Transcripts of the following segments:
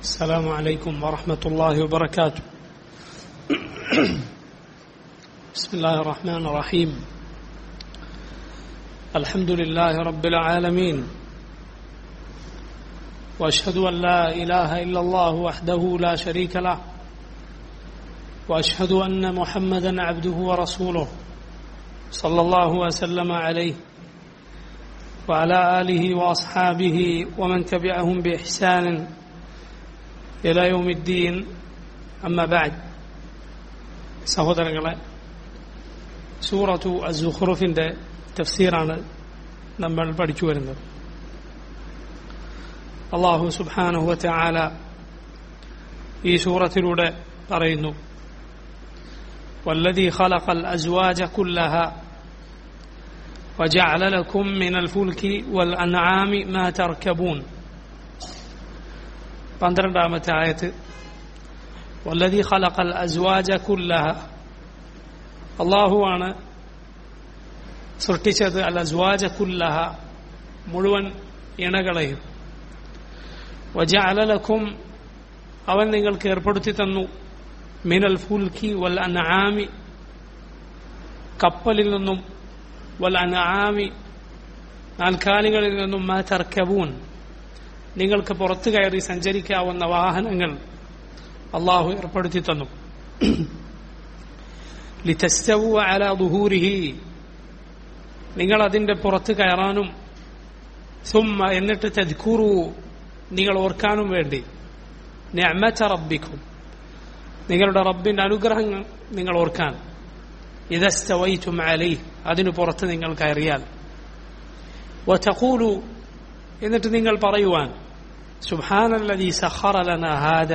السلام عليكم ورحمة الله وبركاته بسم الله الرحمن الرحيم الحمد لله رب العالمين واشهد ان لا اله الا الله وحده لا شريك له واشهد ان محمدا عبده ورسوله صلى الله وسلم عليه وعلى اله واصحابه ومن تبعهم باحسان الى يوم الدين اما بعد സഹോദരങ്ങളെ സൂറത്തു അസുഖുറുഫിന്റെ തഫ്സീറാണ് നമ്മൾ പഠിച്ചു വരുന്നത് അള്ളാഹു സുബാനുഹത്തെ ആല ഈ സൂറത്തിലൂടെ പറയുന്നു والذي خلق الأزواج كلها وجعل لكم من الفلك والأنعام ما تركبون പന്ത്രണ്ടാമത്തെ ആയത്ത് വല്ലതി ഖലഖൽ അസ്വാജ കുല്ലഹ അള്ളാഹുവാണ് സൃഷ്ടിച്ചത് അൽ അസ്വാജ കുല്ലഹ മുഴുവൻ ഇണകളെയും വജഅലലക്കും അവൻ നിങ്ങൾക്ക് ഏർപ്പെടുത്തി തന്നു മിനൽ ഫുൽക്കി വൽ അൻആമി കപ്പലിൽ നിന്നും വൽ അൻആമി നാൽക്കാലികളിൽ നിന്നും മാ തർക്കബൂൻ നിങ്ങൾക്ക് പുറത്തു കയറി സഞ്ചരിക്കാവുന്ന വാഹനങ്ങൾ അള്ളാഹു ഏർപ്പെടുത്തി തന്നു ലിതസ്തവു അല ദുഹൂരിഹി നിങ്ങൾ അതിന്റെ പുറത്ത് കയറാനും സുമ്മ എന്നിട്ട് തദ്കൂറു നിങ്ങൾ ഓർക്കാനും വേണ്ടി നിഅമത റബ്ബിക്കും നിങ്ങളുടെ റബ്ബിന്റെ അനുഗ്രഹങ്ങൾ നിങ്ങൾ ഓർക്കാൻ ഇതസ്തവൈറ്റും അലൈ അതിനു പുറത്ത് നിങ്ങൾ കയറിയാൽ വതഖൂലു എന്നിട്ട് നിങ്ങൾ പറയുവാൻ സുബ്ഹാനല്ലദീ സഖറ ലനാ ഹാദ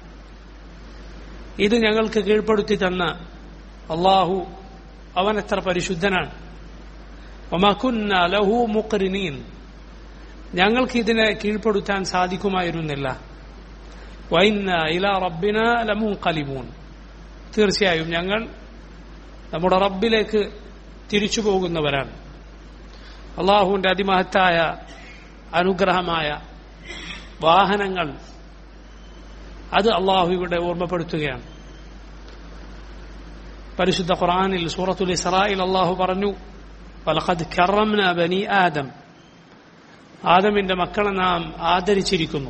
ഇത് ഞങ്ങൾക്ക് കീഴ്പ്പെടുത്തി തന്ന അള്ളാഹു അവൻ എത്ര പരിശുദ്ധനാണ് ഒമകുന്ന ലഹു മുഖറിനീൻ ഞങ്ങൾക്ക് ഇതിനെ കീഴ്പ്പെടുത്താൻ സാധിക്കുമായിരുന്നില്ല വൈന്ന ഇല റബ്ബിന ലമുൻ കലിമൂൻ തീർച്ചയായും ഞങ്ങൾ നമ്മുടെ റബ്ബിലേക്ക് തിരിച്ചു പോകുന്നവരാണ് അള്ളാഹുവിന്റെ അതിമഹത്തായ അനുഗ്രഹമായ വാഹനങ്ങൾ അത് അള്ളാഹു ഇവിടെ ഓർമ്മപ്പെടുത്തുകയാണ് പരിശുദ്ധ ഖുറാനിൽ സൂറത്തുൽ ഇസ്രായിൽ അള്ളാഹു പറഞ്ഞു വലഖദ് കറംന ബനി ആദം ആദമിന്റെ മക്കളെ നാം ആദരിച്ചിരിക്കുന്നു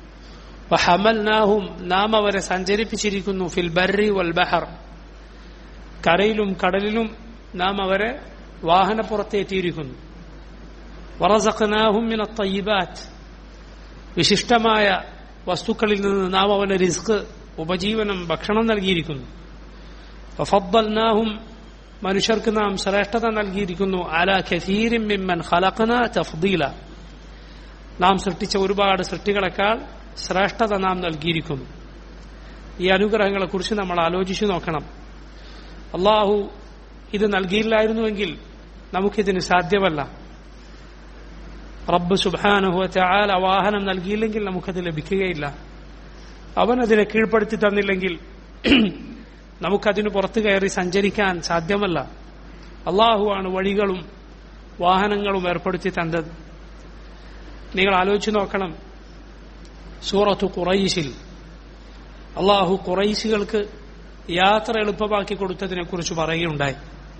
വഹമൽനാഹും നാം അവരെ സഞ്ചരിപ്പിച്ചിരിക്കുന്നു ഫിൽ ബർറി വൽ ബഹർ കരയിലും കടലിലും നാം അവരെ വാഹനപ്പുറത്തേറ്റിയിരിക്കുന്നു വറസഖനാഹും മിന തയ്യിബാത്ത് വിശിഷ്ടമായ വസ്തുക്കളിൽ നിന്ന് നാം അവന് റിസ്ക് ഉപജീവനം ഭക്ഷണം നൽകിയിരിക്കുന്നു ഫദ്ദൽനാഹും മനുഷ്യർക്ക് നാം ശ്രേഷ്ഠത നൽകിയിരിക്കുന്നു അല ഖഫീരിം മിമ്മൻ ഖലഖന തഫ്ദീല നാം സൃഷ്ടിച്ച ഒരുപാട് സൃഷ്ടികളെക്കാൾ ശ്രേഷ്ഠത നാം നൽകിയിരിക്കുന്നു ഈ അനുഗ്രഹങ്ങളെ കുറിച്ച് നമ്മൾ ആലോചിച്ചു നോക്കണം അള്ളാഹു ഇത് നൽകിയില്ലായിരുന്നുവെങ്കിൽ നമുക്കിതിന് സാധ്യമല്ല റബ്ബ് സുബാനുഹുവത്തെ ആല വാഹനം നൽകിയില്ലെങ്കിൽ നമുക്കത് ലഭിക്കുകയില്ല അവൻ അതിനെ കീഴ്പ്പെടുത്തി തന്നില്ലെങ്കിൽ നമുക്കതിന് പുറത്തു കയറി സഞ്ചരിക്കാൻ സാധ്യമല്ല അള്ളാഹുവാണ് വഴികളും വാഹനങ്ങളും ഏർപ്പെടുത്തി തന്നത് നിങ്ങൾ ആലോചിച്ചു നോക്കണം സൂറത്തു കുറൈശിൽ അള്ളാഹു കുറൈശികൾക്ക് യാത്ര എളുപ്പമാക്കി കൊടുത്തതിനെ കുറിച്ച് പറയുകയുണ്ടായി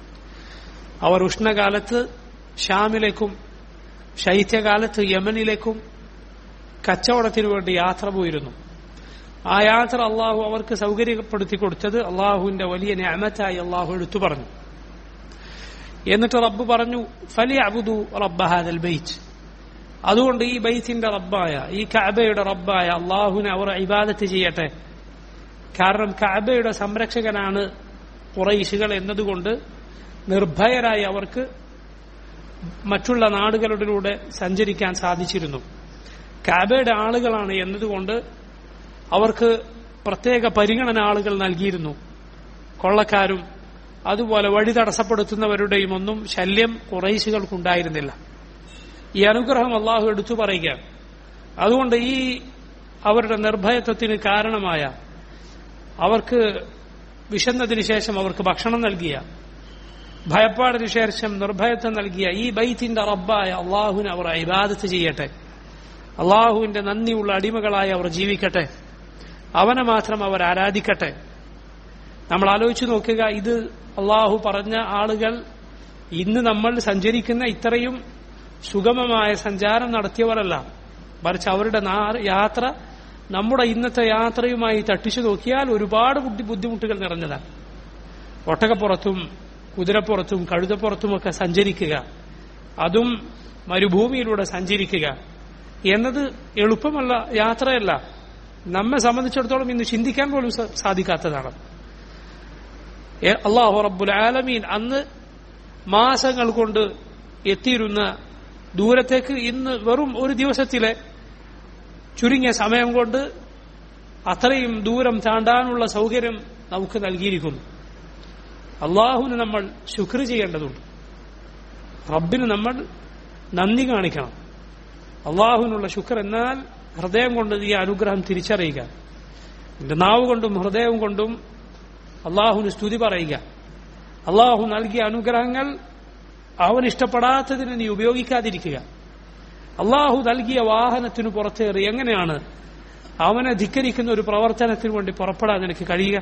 അവർ ഉഷ്ണകാലത്ത് ഷാമിലേക്കും ശൈത്യകാലത്ത് യമനിലേക്കും കച്ചവടത്തിനു വേണ്ടി യാത്ര പോയിരുന്നു ആ യാത്ര അള്ളാഹു അവർക്ക് സൗകര്യപ്പെടുത്തി കൊടുത്തത് അള്ളാഹുവിന്റെ വലിയ ഞാമത്തായി അള്ളാഹു എടുത്തു പറഞ്ഞു എന്നിട്ട് റബ്ബ് പറഞ്ഞു ഫലി അബുദു റബ്ബഹാദൽ ബൈറ്റ് അതുകൊണ്ട് ഈ ബൈത്തിന്റെ റബ്ബായ ഈ കഅബയുടെ റബ്ബായ അള്ളാഹുവിനെ അവർ ഇബാദത്ത് ചെയ്യട്ടെ കാരണം കഅബയുടെ സംരക്ഷകനാണ് കുറൈശികൾ എന്നതുകൊണ്ട് നിർഭയരായി അവർക്ക് മറ്റുള്ള നാടുകളിലൂടെ സഞ്ചരിക്കാൻ സാധിച്ചിരുന്നു കാബയുടെ ആളുകളാണ് എന്നതുകൊണ്ട് അവർക്ക് പ്രത്യേക പരിഗണന ആളുകൾ നൽകിയിരുന്നു കൊള്ളക്കാരും അതുപോലെ വഴി തടസ്സപ്പെടുത്തുന്നവരുടെയും ഒന്നും ശല്യം കുറേശികൾക്കുണ്ടായിരുന്നില്ല ഈ അനുഗ്രഹം അള്ളാഹു എടുത്തു പറയുകയാണ് അതുകൊണ്ട് ഈ അവരുടെ നിർഭയത്വത്തിന് കാരണമായ അവർക്ക് വിശന്നതിന് ശേഷം അവർക്ക് ഭക്ഷണം നൽകിയ ഭയപ്പാടിന് ശേഷം നിർഭയത്വം നൽകിയ ഈ ബൈത്തിന്റെ റബ്ബായ അള്ളാഹുവിന് അവർ ഇബാദത്ത് ചെയ്യട്ടെ അള്ളാഹുവിന്റെ നന്ദിയുള്ള അടിമകളായി അവർ ജീവിക്കട്ടെ അവനെ മാത്രം അവർ ആരാധിക്കട്ടെ നമ്മൾ ആലോചിച്ചു നോക്കുക ഇത് അള്ളാഹു പറഞ്ഞ ആളുകൾ ഇന്ന് നമ്മൾ സഞ്ചരിക്കുന്ന ഇത്രയും സുഗമമായ സഞ്ചാരം നടത്തിയവരല്ല മറിച്ച് അവരുടെ നാ- യാത്ര നമ്മുടെ ഇന്നത്തെ യാത്രയുമായി തട്ടിച്ചു നോക്കിയാൽ ഒരുപാട് ബുദ്ധി ബുദ്ധിമുട്ടുകൾ നിറഞ്ഞതാണ് ഒട്ടകപ്പുറത്തും കുതിരപ്പുറത്തും കഴുതപ്പുറത്തുമൊക്കെ സഞ്ചരിക്കുക അതും മരുഭൂമിയിലൂടെ സഞ്ചരിക്കുക എന്നത് എളുപ്പമല്ല യാത്രയല്ല നമ്മെ സംബന്ധിച്ചിടത്തോളം ഇന്ന് ചിന്തിക്കാൻ പോലും സ- സാധിക്കാത്തതാണ് എ- അള്ളാഹു റബ്ബുൽ ആലമീൻ അന്ന് മാസങ്ങൾ കൊണ്ട് എത്തിയിരുന്ന ദൂരത്തേക്ക് ഇന്ന് വെറും ഒരു ദിവസത്തിലെ ചുരുങ്ങിയ സമയം കൊണ്ട് അത്രയും ദൂരം താണ്ടാനുള്ള സൗകര്യം നമുക്ക് നൽകിയിരിക്കുന്നു അള്ളാഹുവിന് നമ്മൾ ശുക്ർ ചെയ്യേണ്ടതുണ്ട് റബ്ബിന് നമ്മൾ നന്ദി കാണിക്കണം അള്ളാഹുവിനുള്ള ശുക്ർ എന്നാൽ ഹൃദയം കൊണ്ട് ഈ അനുഗ്രഹം തിരിച്ചറിയുക നിന്റെ നാവ് കൊണ്ടും ഹൃദയം കൊണ്ടും അള്ളാഹുവിന് സ്തുതി പറയുക അള്ളാഹു നൽകിയ അനുഗ്രഹങ്ങൾ അവൻ ഇഷ്ടപ്പെടാത്തതിന് നീ ഉപയോഗിക്കാതിരിക്കുക അള്ളാഹു നൽകിയ വാഹനത്തിനു പുറത്തേറി എങ്ങനെയാണ് അവനെ ധിക്കരിക്കുന്ന ഒരു പ്രവർത്തനത്തിന് വേണ്ടി പുറപ്പെടാൻ നിനക്ക് കഴിയുക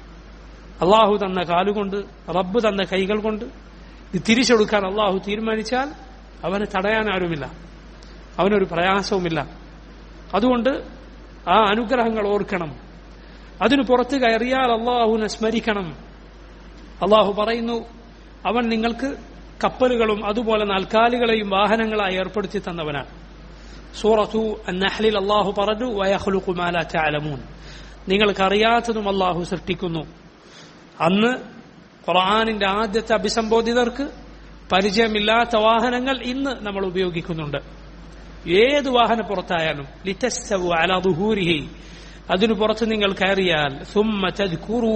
അള്ളാഹു തന്ന കാലുകൊണ്ട് റബ്ബ് തന്ന കൈകൾ കൊണ്ട് ഇത് തിരിച്ചെടുക്കാൻ അള്ളാഹു തീരുമാനിച്ചാൽ അവന് തടയാൻ ആരുമില്ല അവനൊരു പ്രയാസവുമില്ല അതുകൊണ്ട് ആ അനുഗ്രഹങ്ങൾ ഓർക്കണം അതിനു പുറത്ത് കയറിയാൽ അള്ളാഹുവിനെ സ്മരിക്കണം അള്ളാഹു പറയുന്നു അവൻ നിങ്ങൾക്ക് കപ്പലുകളും അതുപോലെ നാൽക്കാലികളെയും വാഹനങ്ങളായി ഏർപ്പെടുത്തി തന്നവനാണ് സൂറത്തു അന്നഹലിൽ അള്ളാഹു പറഞ്ഞു വയഹ്ലുഖു മാ ലാ തഅലമൂൻ നിങ്ങൾക്കറിയാത്തതും അള്ളാഹു സൃഷ്ടിക്കുന്നു അന്ന് ഖുർആാനിന്റെ ആദ്യത്തെ അഭിസംബോധിതർക്ക് പരിചയമില്ലാത്ത വാഹനങ്ങൾ ഇന്ന് നമ്മൾ ഉപയോഗിക്കുന്നുണ്ട് ഏത് വാഹനപ്പുറത്തായാലും ലിതസ്തവു അലാ ദുഹൂരിഹി അതിനു പുറത്ത് നിങ്ങൾ കയറിയാൽ സുമ്മ തദ്കുറൂ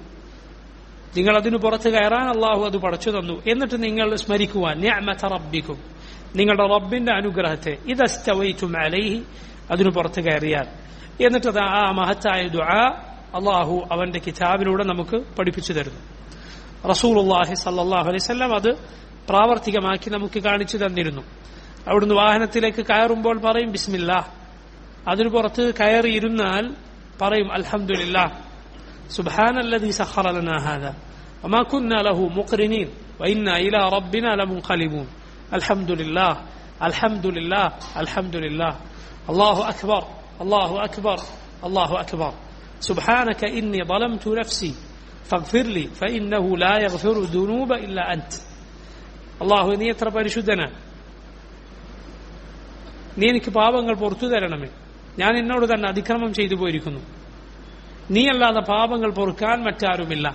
നിങ്ങൾ അതിനു പുറത്ത് കയറാൻ അള്ളാഹു അത് പടച്ചു തന്നു എന്നിട്ട് നിങ്ങൾ സ്മരിക്കുവാൻ നിഅമത റബ്ബിക്കും നിങ്ങളുടെ റബ്ബിന്റെ അനുഗ്രഹത്തെ ഇതസ്തവൈറ്റും അലൈഹി അതിനു പുറത്ത് കയറിയാൽ എന്നിട്ട് അത് ആ മഹത്തായ ദുആ അള്ളാഹു അവന്റെ കിതാബിലൂടെ നമുക്ക് പഠിപ്പിച്ചു തരുന്നു റസൂലുള്ളാഹി സല്ലല്ലാഹു അലൈഹി വസല്ലം അത് പ്രാവർത്തികമാക്കി നമുക്ക് കാണിച്ചു തന്നിരുന്നു അവിടുന്ന് വാഹനത്തിലേക്ക് കയറുമ്പോൾ പറയും ബിസ്മില്ലാ അതിനു പുറത്ത് കയറിയിരുന്നാൽ പറയും അൽഹംദുലില്ലാ سبحان الذي سخر لنا هذا وما كنا له مقرنين وإنا إلى ربنا لمنقلبون الحمد لله الحمد لله الحمد لله الله أكبر الله أكبر الله أكبر سبحانك إني ظلمت نفسي فاغفر لي فإنه لا يغفر الذنوب إلا أنت الله നീ എത്ര പരിശുദ്ധനാണ് നീ എനിക്ക് പാപങ്ങൾ പുറത്തു തരണമേ ഞാൻ എന്നോട് തന്നെ അതിക്രമം ചെയ്തു പോയിരിക്കുന്നു നീയല്ലാതെ പാപങ്ങൾ പൊറുക്കാൻ മറ്റാരുമില്ല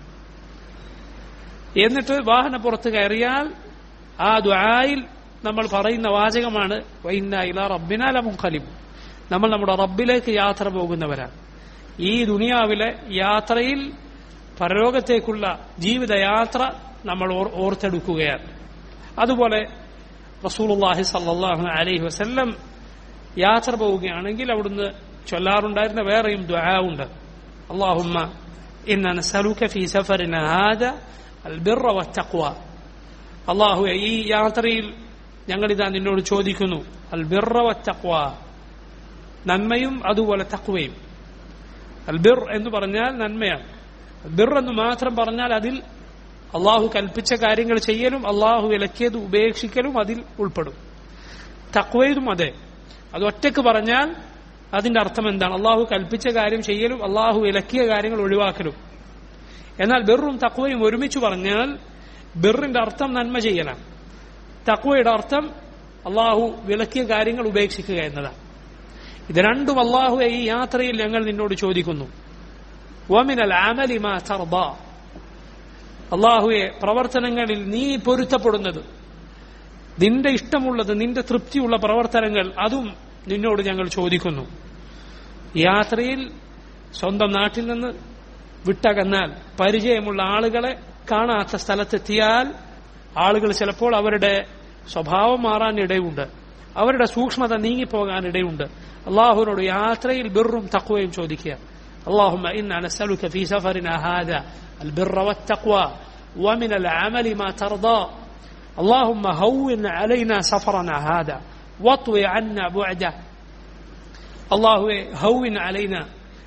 എന്നിട്ട് വാഹനപ്പുറത്ത് കയറിയാൽ ആ ദ്വായിൽ നമ്മൾ പറയുന്ന വാചകമാണ് വൈന്നായില റബ്ബിനാല മുഖലിം നമ്മൾ നമ്മുടെ റബ്ബിലേക്ക് യാത്ര പോകുന്നവരാണ് ഈ ദുനിയാവിലെ യാത്രയിൽ പരലോകത്തേക്കുള്ള ജീവിതയാത്ര നമ്മൾ ഓർ- ഓർത്തെടുക്കുകയാണ് അതുപോലെ റസൂലുള്ളാഹി സല്ലല്ലാഹു അലൈഹി വസല്ലം യാത്ര പോവുകയാണെങ്കിൽ അവിടുന്ന് ചൊല്ലാറുണ്ടായിരുന്ന വേറെയും ദുആ ഉണ്ട് അള്ളാഹുമ്മ ഇന്ന നസലുക ഫീ സഫറിന ഹാദ അൽബിറ വത്തഖ്വ അള്ളാഹു ഈ യാത്രയിൽ ഞങ്ങളിതാ നിന്നോട് ചോദിക്കുന്നു അൽബിറ വത്തഖ്വ നന്മയും അതുപോലെ തക്വയും അൽബിർ എന്ന് പറഞ്ഞാൽ നന്മയാണ് ബിർ എന്ന് മാത്രം പറഞ്ഞാൽ അതിൽ അള്ളാഹു കൽപ്പിച്ച കാര്യങ്ങൾ ചെയ്യലും അള്ളാഹു വിലക്കിയത് ഉപേക്ഷിക്കലും അതിൽ ഉൾപ്പെടും തക്വയിലും അതെ അത് ഒറ്റക്ക് പറഞ്ഞാൽ അതിന്റെ അർത്ഥം എന്താണ് അള്ളാഹു കൽപ്പിച്ച കാര്യം ചെയ്യലും അള്ളാഹു വിലക്കിയ കാര്യങ്ങൾ ഒഴിവാക്കലും എന്നാൽ ബിറും തക്വയും ഒരുമിച്ച് പറഞ്ഞാൽ ബിറിന്റെ അർത്ഥം നന്മ ചെയ്യലാണ് തക്വയുടെ അർത്ഥം അള്ളാഹു വിലക്കിയ കാര്യങ്ങൾ ഉപേക്ഷിക്കുക എന്നതാണ് ഇത് രണ്ടും അള്ളാഹു ഈ യാത്രയിൽ ഞങ്ങൾ നിന്നോട് ചോദിക്കുന്നു വമിനൽ അമലി മാ തർദ അള്ളാഹുവെ പ്രവർത്തനങ്ങളിൽ നീ പൊരുത്തപ്പെടുന്നത് നിന്റെ ഇഷ്ടമുള്ളത് നിന്റെ തൃപ്തിയുള്ള പ്രവർത്തനങ്ങൾ അതും നിന്നോട് ഞങ്ങൾ ചോദിക്കുന്നു യാത്രയിൽ സ്വന്തം നാട്ടിൽ നിന്ന് വിട്ടകന്നാൽ പരിചയമുള്ള ആളുകളെ കാണാത്ത സ്ഥലത്തെത്തിയാൽ ആളുകൾ ചിലപ്പോൾ അവരുടെ സ്വഭാവം മാറാൻ ഇടയുണ്ട് അവരുടെ സൂക്ഷ്മത നീങ്ങിപ്പോകാൻ ഇടയുണ്ട് അള്ളാഹുവിനോട് യാത്രയിൽ ബിറും തക്വയും ചോദിക്കുക اللهم إنا نسألك في سفرنا هذا البر والتقوى ومن العمل ما ترضى اللهم هون علينا سفرنا هذا واطوي عنا بعده الله هون علينا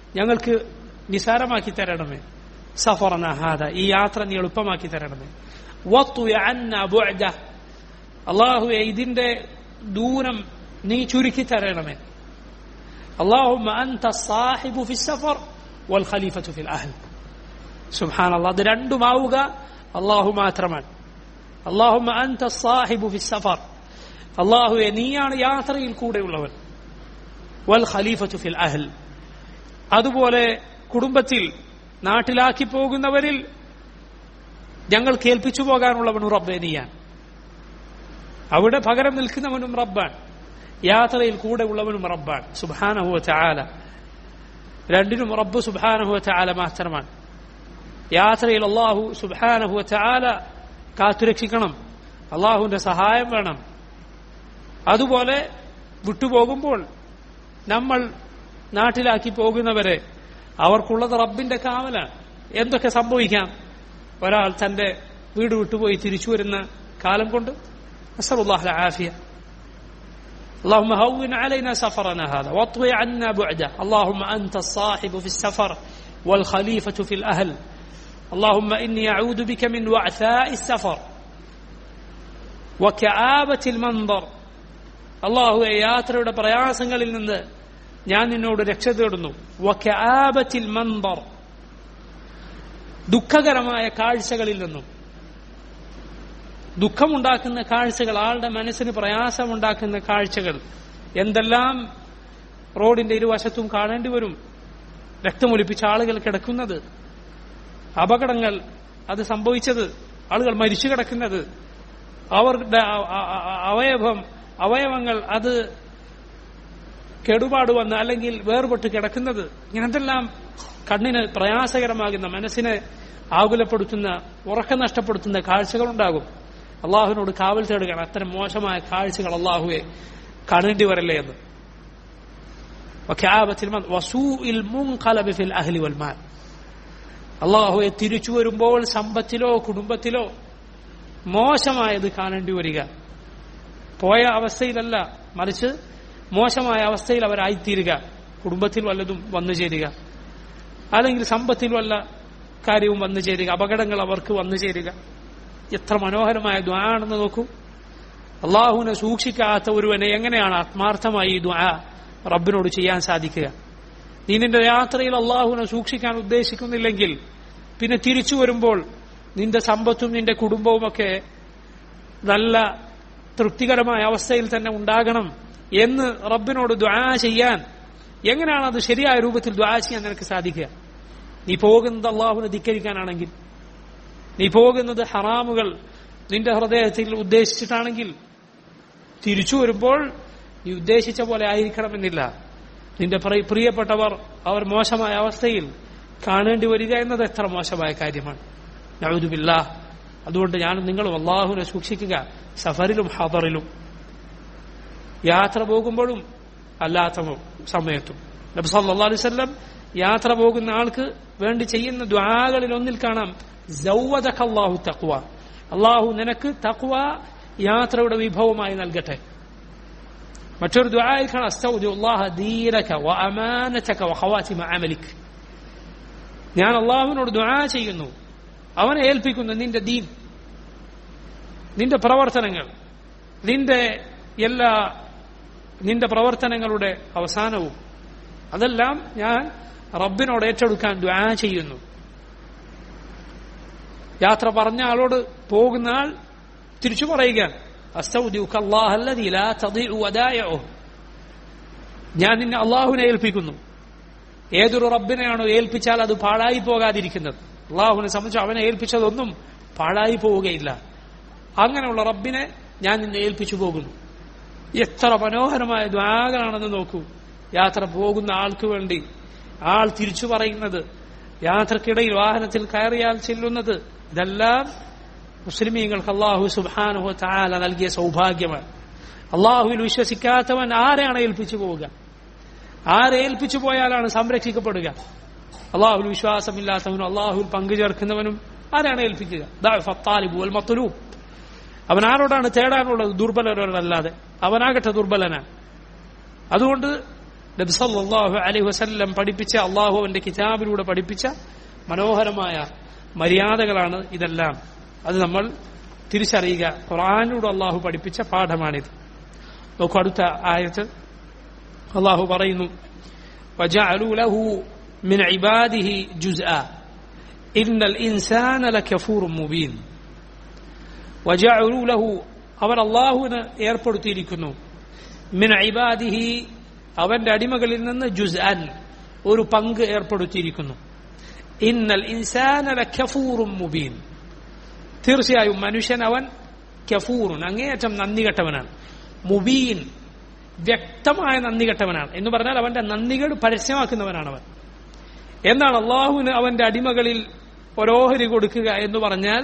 ഞങ്ങൾക്ക് നിസാരമാക്കി തരണമേ സഫറന ഹാദ ഈ യാത്ര നീ എളുപ്പമാക്കി തരണമേ വത്തുയ അന്ന ബുഅദ അള്ളാഹുവെ ഇതിന്റെ ദൂരം നീ ചുരുക്കി തരണമേ اللهم أنت الصاحب في السفر والخليفة في الأهل سبحان الله ഇത് രണ്ടുമാവുക അള്ളാഹു മാത്രമാണ് اللهم أنت الصاحب في السفر അള്ളാഹുവെ നീയാണ് യാത്രയിൽ കൂടെയുള്ളവൻ വൽ ഖലീഫത്തു ഫിൽ അഹൽ അതുപോലെ കുടുംബത്തിൽ നാട്ടിലാക്കി പോകുന്നവരിൽ ഞങ്ങൾ കേൾപ്പിച്ചു പോകാനുള്ളവനും റബ്ബെ നീയാണ് അവിടെ പകരം നിൽക്കുന്നവനും റബ്ബാൻ യാത്രയിൽ കൂടെ ഉള്ളവനും റബ്ബാൻ സുബാനഹുവ ചാല രണ്ടിനും റബ്ബ് സുബാനഹുവ ചാല മാത്രമാണ് യാത്രയിൽ അള്ളാഹു സുബാനഹുവ ചാല കാത്തുരക്ഷിക്കണം അള്ളാഹുവിന്റെ സഹായം വേണം അതുപോലെ വിട്ടുപോകുമ്പോൾ നമ്മൾ നാട്ടിലാക്കി പോകുന്നവരെ അവർക്കുള്ളത് റബ്ബിന്റെ കാവലാണ് എന്തൊക്കെ സംഭവിക്കാം ഒരാൾ തന്റെ വീട് വിട്ടുപോയി തിരിച്ചു വരുന്ന കാലം കൊണ്ട് അസറുല്ലാഹ് ആഫിയ اللهم هون علينا سفرنا هذا واطوي عنا بعده اللهم أنت الصاحب في السفر والخليفة في الأهل اللهم إني أعوذ بك من وعثاء السفر وكآبة المنظر الله യാത്രയുടെ പ്രയാസങ്ങളിൽ നിന്ന് ഞാൻ നിന്നോട് രക്ഷ തേടുന്നു വക്കആബത്തിൽ മന്ദർ ദുഃഖകരമായ കാഴ്ചകളിൽ നിന്നും ദുഃഖമുണ്ടാക്കുന്ന കാഴ്ചകൾ ആളുടെ മനസ്സിന് പ്രയാസമുണ്ടാക്കുന്ന കാഴ്ചകൾ എന്തെല്ലാം റോഡിന്റെ ഇരുവശത്തും കാണേണ്ടി വരും രക്തമൊലിപ്പിച്ച ആളുകൾ കിടക്കുന്നത് അപകടങ്ങൾ അത് സംഭവിച്ചത് ആളുകൾ മരിച്ചു കിടക്കുന്നത് അവരുടെ അവയവം അവയവങ്ങൾ അത് കേടുപാട് വന്ന് അല്ലെങ്കിൽ വേർപെട്ട് കിടക്കുന്നത് ഇങ്ങനത്തെല്ലാം കണ്ണിന് പ്രയാസകരമാകുന്ന മനസ്സിനെ ആകുലപ്പെടുത്തുന്ന ഉറക്കം നഷ്ടപ്പെടുത്തുന്ന കാഴ്ചകളുണ്ടാകും അള്ളാഹുവിനോട് കാവൽ തേടുകയാണ് അത്തരം മോശമായ കാഴ്ചകൾ അള്ളാഹുവെ കാണേണ്ടി വരല്ലേ എന്ന് അള്ളാഹുവെ തിരിച്ചു വരുമ്പോൾ സമ്പത്തിലോ കുടുംബത്തിലോ മോശമായത് കാണേണ്ടി വരിക പോയ അവസ്ഥയിലല്ല മറിച്ച് മോശമായ അവസ്ഥയിൽ അവരായിത്തീരുക കുടുംബത്തിൽ വല്ലതും വന്നു ചേരുക അല്ലെങ്കിൽ സമ്പത്തിൽ വല്ല കാര്യവും വന്നു ചേരുക അപകടങ്ങൾ അവർക്ക് വന്നു ചേരുക എത്ര മനോഹരമായ ദ്വാണെന്ന് നോക്കൂ അള്ളാഹുവിനെ സൂക്ഷിക്കാത്ത ഒരുവനെ എങ്ങനെയാണ് ആത്മാർത്ഥമായി ഈ ദ്വാ റബ്ബിനോട് ചെയ്യാൻ സാധിക്കുക നീ നിന്റെ യാത്രയിൽ അള്ളാഹുവിനെ സൂക്ഷിക്കാൻ ഉദ്ദേശിക്കുന്നില്ലെങ്കിൽ പിന്നെ തിരിച്ചു വരുമ്പോൾ നിന്റെ സമ്പത്തും നിന്റെ കുടുംബവുമൊക്കെ നല്ല തൃപ്തികരമായ അവസ്ഥയിൽ തന്നെ ഉണ്ടാകണം എന്ന് റബ്ബിനോട് ദ്വാ ചെയ്യാൻ എങ്ങനെയാണ് അത് ശരിയായ രൂപത്തിൽ ദ്വാ ചെയ്യാൻ നിനക്ക് സാധിക്കുക നീ പോകുന്നത് അള്ളാഹുവിനെ ധിക്കരിക്കാനാണെങ്കിൽ നീ പോകുന്നത് ഹറാമുകൾ നിന്റെ ഹൃദയത്തിൽ ഉദ്ദേശിച്ചിട്ടാണെങ്കിൽ തിരിച്ചു വരുമ്പോൾ നീ ഉദ്ദേശിച്ച പോലെ ആയിരിക്കണമെന്നില്ല നിന്റെ പ്രിയപ്പെട്ടവർ അവർ മോശമായ അവസ്ഥയിൽ കാണേണ്ടി വരിക എന്നത് എത്ര മോശമായ കാര്യമാണ് നഴുതുമില്ല അതുകൊണ്ട് ഞാനും നിങ്ങളും അള്ളാഹുവിനെ സൂക്ഷിക്കുക സഫറിലും ഹദറിലും യാത്ര പോകുമ്പോഴും അല്ലാത്ത സമയത്തും നബി സല്ലല്ലാഹു അലൈഹി വസല്ലം യാത്ര പോകുന്ന ആൾക്ക് വേണ്ടി ചെയ്യുന്ന ദ്വാകളിൽ ഒന്നിൽ കാണാം സൗവദക അല്ലാഹു തഖ്വ അള്ളാഹു നിനക്ക് തഖ്വ യാത്രയുടെ വിഭവമായി നൽകട്ടെ മറ്റൊരു ദ്വായിൽ കാണാം അസ്തൗദു അല്ലാഹ ദീനക വ അമാനതക വ ഖവാതിമ അമലിക് ഞാൻ അള്ളാഹുവിനോട് ദ്വാ ചെയ്യുന്നു അവനെ ഏൽപ്പിക്കുന്നു നിന്റെ ദീൻ നിന്റെ പ്രവർത്തനങ്ങൾ നിന്റെ എല്ലാ നിന്റെ പ്രവർത്തനങ്ങളുടെ അവസാനവും അതെല്ലാം ഞാൻ റബ്ബിനോട് ഏറ്റെടുക്കാൻ ദ്വാ ചെയ്യുന്നു യാത്ര പറഞ്ഞ ആളോട് പോകുന്ന ആൾ തിരിച്ചു പറയുക ഞാൻ നിന്നെ അള്ളാഹുവിനെ ഏൽപ്പിക്കുന്നു ഏതൊരു റബ്ബിനെയാണോ ഏൽപ്പിച്ചാൽ അത് പാഴായി പോകാതിരിക്കുന്നത് അള്ളാഹുവിനെ സംബന്ധിച്ച് അവനെ ഏൽപ്പിച്ചതൊന്നും പാഴായി പോവുകയില്ല അങ്ങനെയുള്ള റബ്ബിനെ ഞാൻ നിന്നെ ഏൽപ്പിച്ചു പോകുന്നു എത്ര മനോഹരമായ ദ്വാകളാണെന്ന് നോക്കൂ യാത്ര പോകുന്ന ആൾക്ക് വേണ്ടി ആൾ തിരിച്ചു പറയുന്നത് യാത്രക്കിടയിൽ വാഹനത്തിൽ കയറിയാൽ ചെല്ലുന്നത് ഇതെല്ലാം മുസ്ലിമീങ്ങൾക്ക് അള്ളാഹു സുബാനുഹു താല നൽകിയ സൗഭാഗ്യമാണ് അള്ളാഹുവിൽ വിശ്വസിക്കാത്തവൻ ആരെയാണ് ഏൽപ്പിച്ചു പോവുക ആരെ ഏൽപ്പിച്ചു പോയാലാണ് സംരക്ഷിക്കപ്പെടുക അള്ളാഹുൽ വിശ്വാസമില്ലാത്തവനും അള്ളാഹുൽ പങ്കുചേർക്കുന്നവനും ആരാണ് ഏൽപ്പിക്കുക മത്തുലൂബ് അവൻ ആരോടാണ് തേടാനുള്ളത് ദുർബലരോടല്ലാതെ അവനാകട്ടെ ദുർബലനാണ് അതുകൊണ്ട് നബി സല്ലല്ലാഹു അലൈഹി വസല്ലം പഠിപ്പിച്ച അള്ളാഹു അവന്റെ കിതാബിലൂടെ പഠിപ്പിച്ച മനോഹരമായ മര്യാദകളാണ് ഇതെല്ലാം അത് നമ്മൾ തിരിച്ചറിയുക ഖുർആാനിലൂടെ അള്ളാഹു പഠിപ്പിച്ച പാഠമാണിത് നോക്കൂ അടുത്ത ആയത്ത് അള്ളാഹു പറയുന്നു وجعلوا له من عباده جزءا إن الإنسان لكفور مبين وجعلوا له അവർ അള്ളാഹുവിന് ഏർപ്പെടുത്തിയിരിക്കുന്നു മിൻ ഇബാദിഹി അവന്റെ അടിമകളിൽ നിന്ന് ജുസ് അൻ ഒരു പങ്ക് ഏർപ്പെടുത്തിയിരിക്കുന്നു ഇന്നൽ ഇൻസാന കഫൂറും മുബീൻ തീർച്ചയായും മനുഷ്യൻ അവൻ കഫൂറുൻ അങ്ങേയറ്റം നന്ദി കെട്ടവനാണ് മുബീൻ വ്യക്തമായ നന്ദി കെട്ടവനാണ് എന്ന് പറഞ്ഞാൽ അവന്റെ നന്ദികൾ പരസ്യമാക്കുന്നവനാണ് അവൻ എന്താണ് അള്ളാഹുവിന് അവന്റെ അടിമകളിൽ ഒരോഹരി കൊടുക്കുക എന്ന് പറഞ്ഞാൽ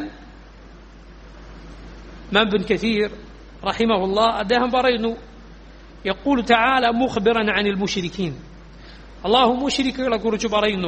ബിൻ കസീർ റഹിമഹുല്ല അദ്ദേഹം പറയുന്നു يقول تعالى مخبرا عن المشركين الله മുഷിരിക്കുകളെ കുറിച്ച് പറയുന്നു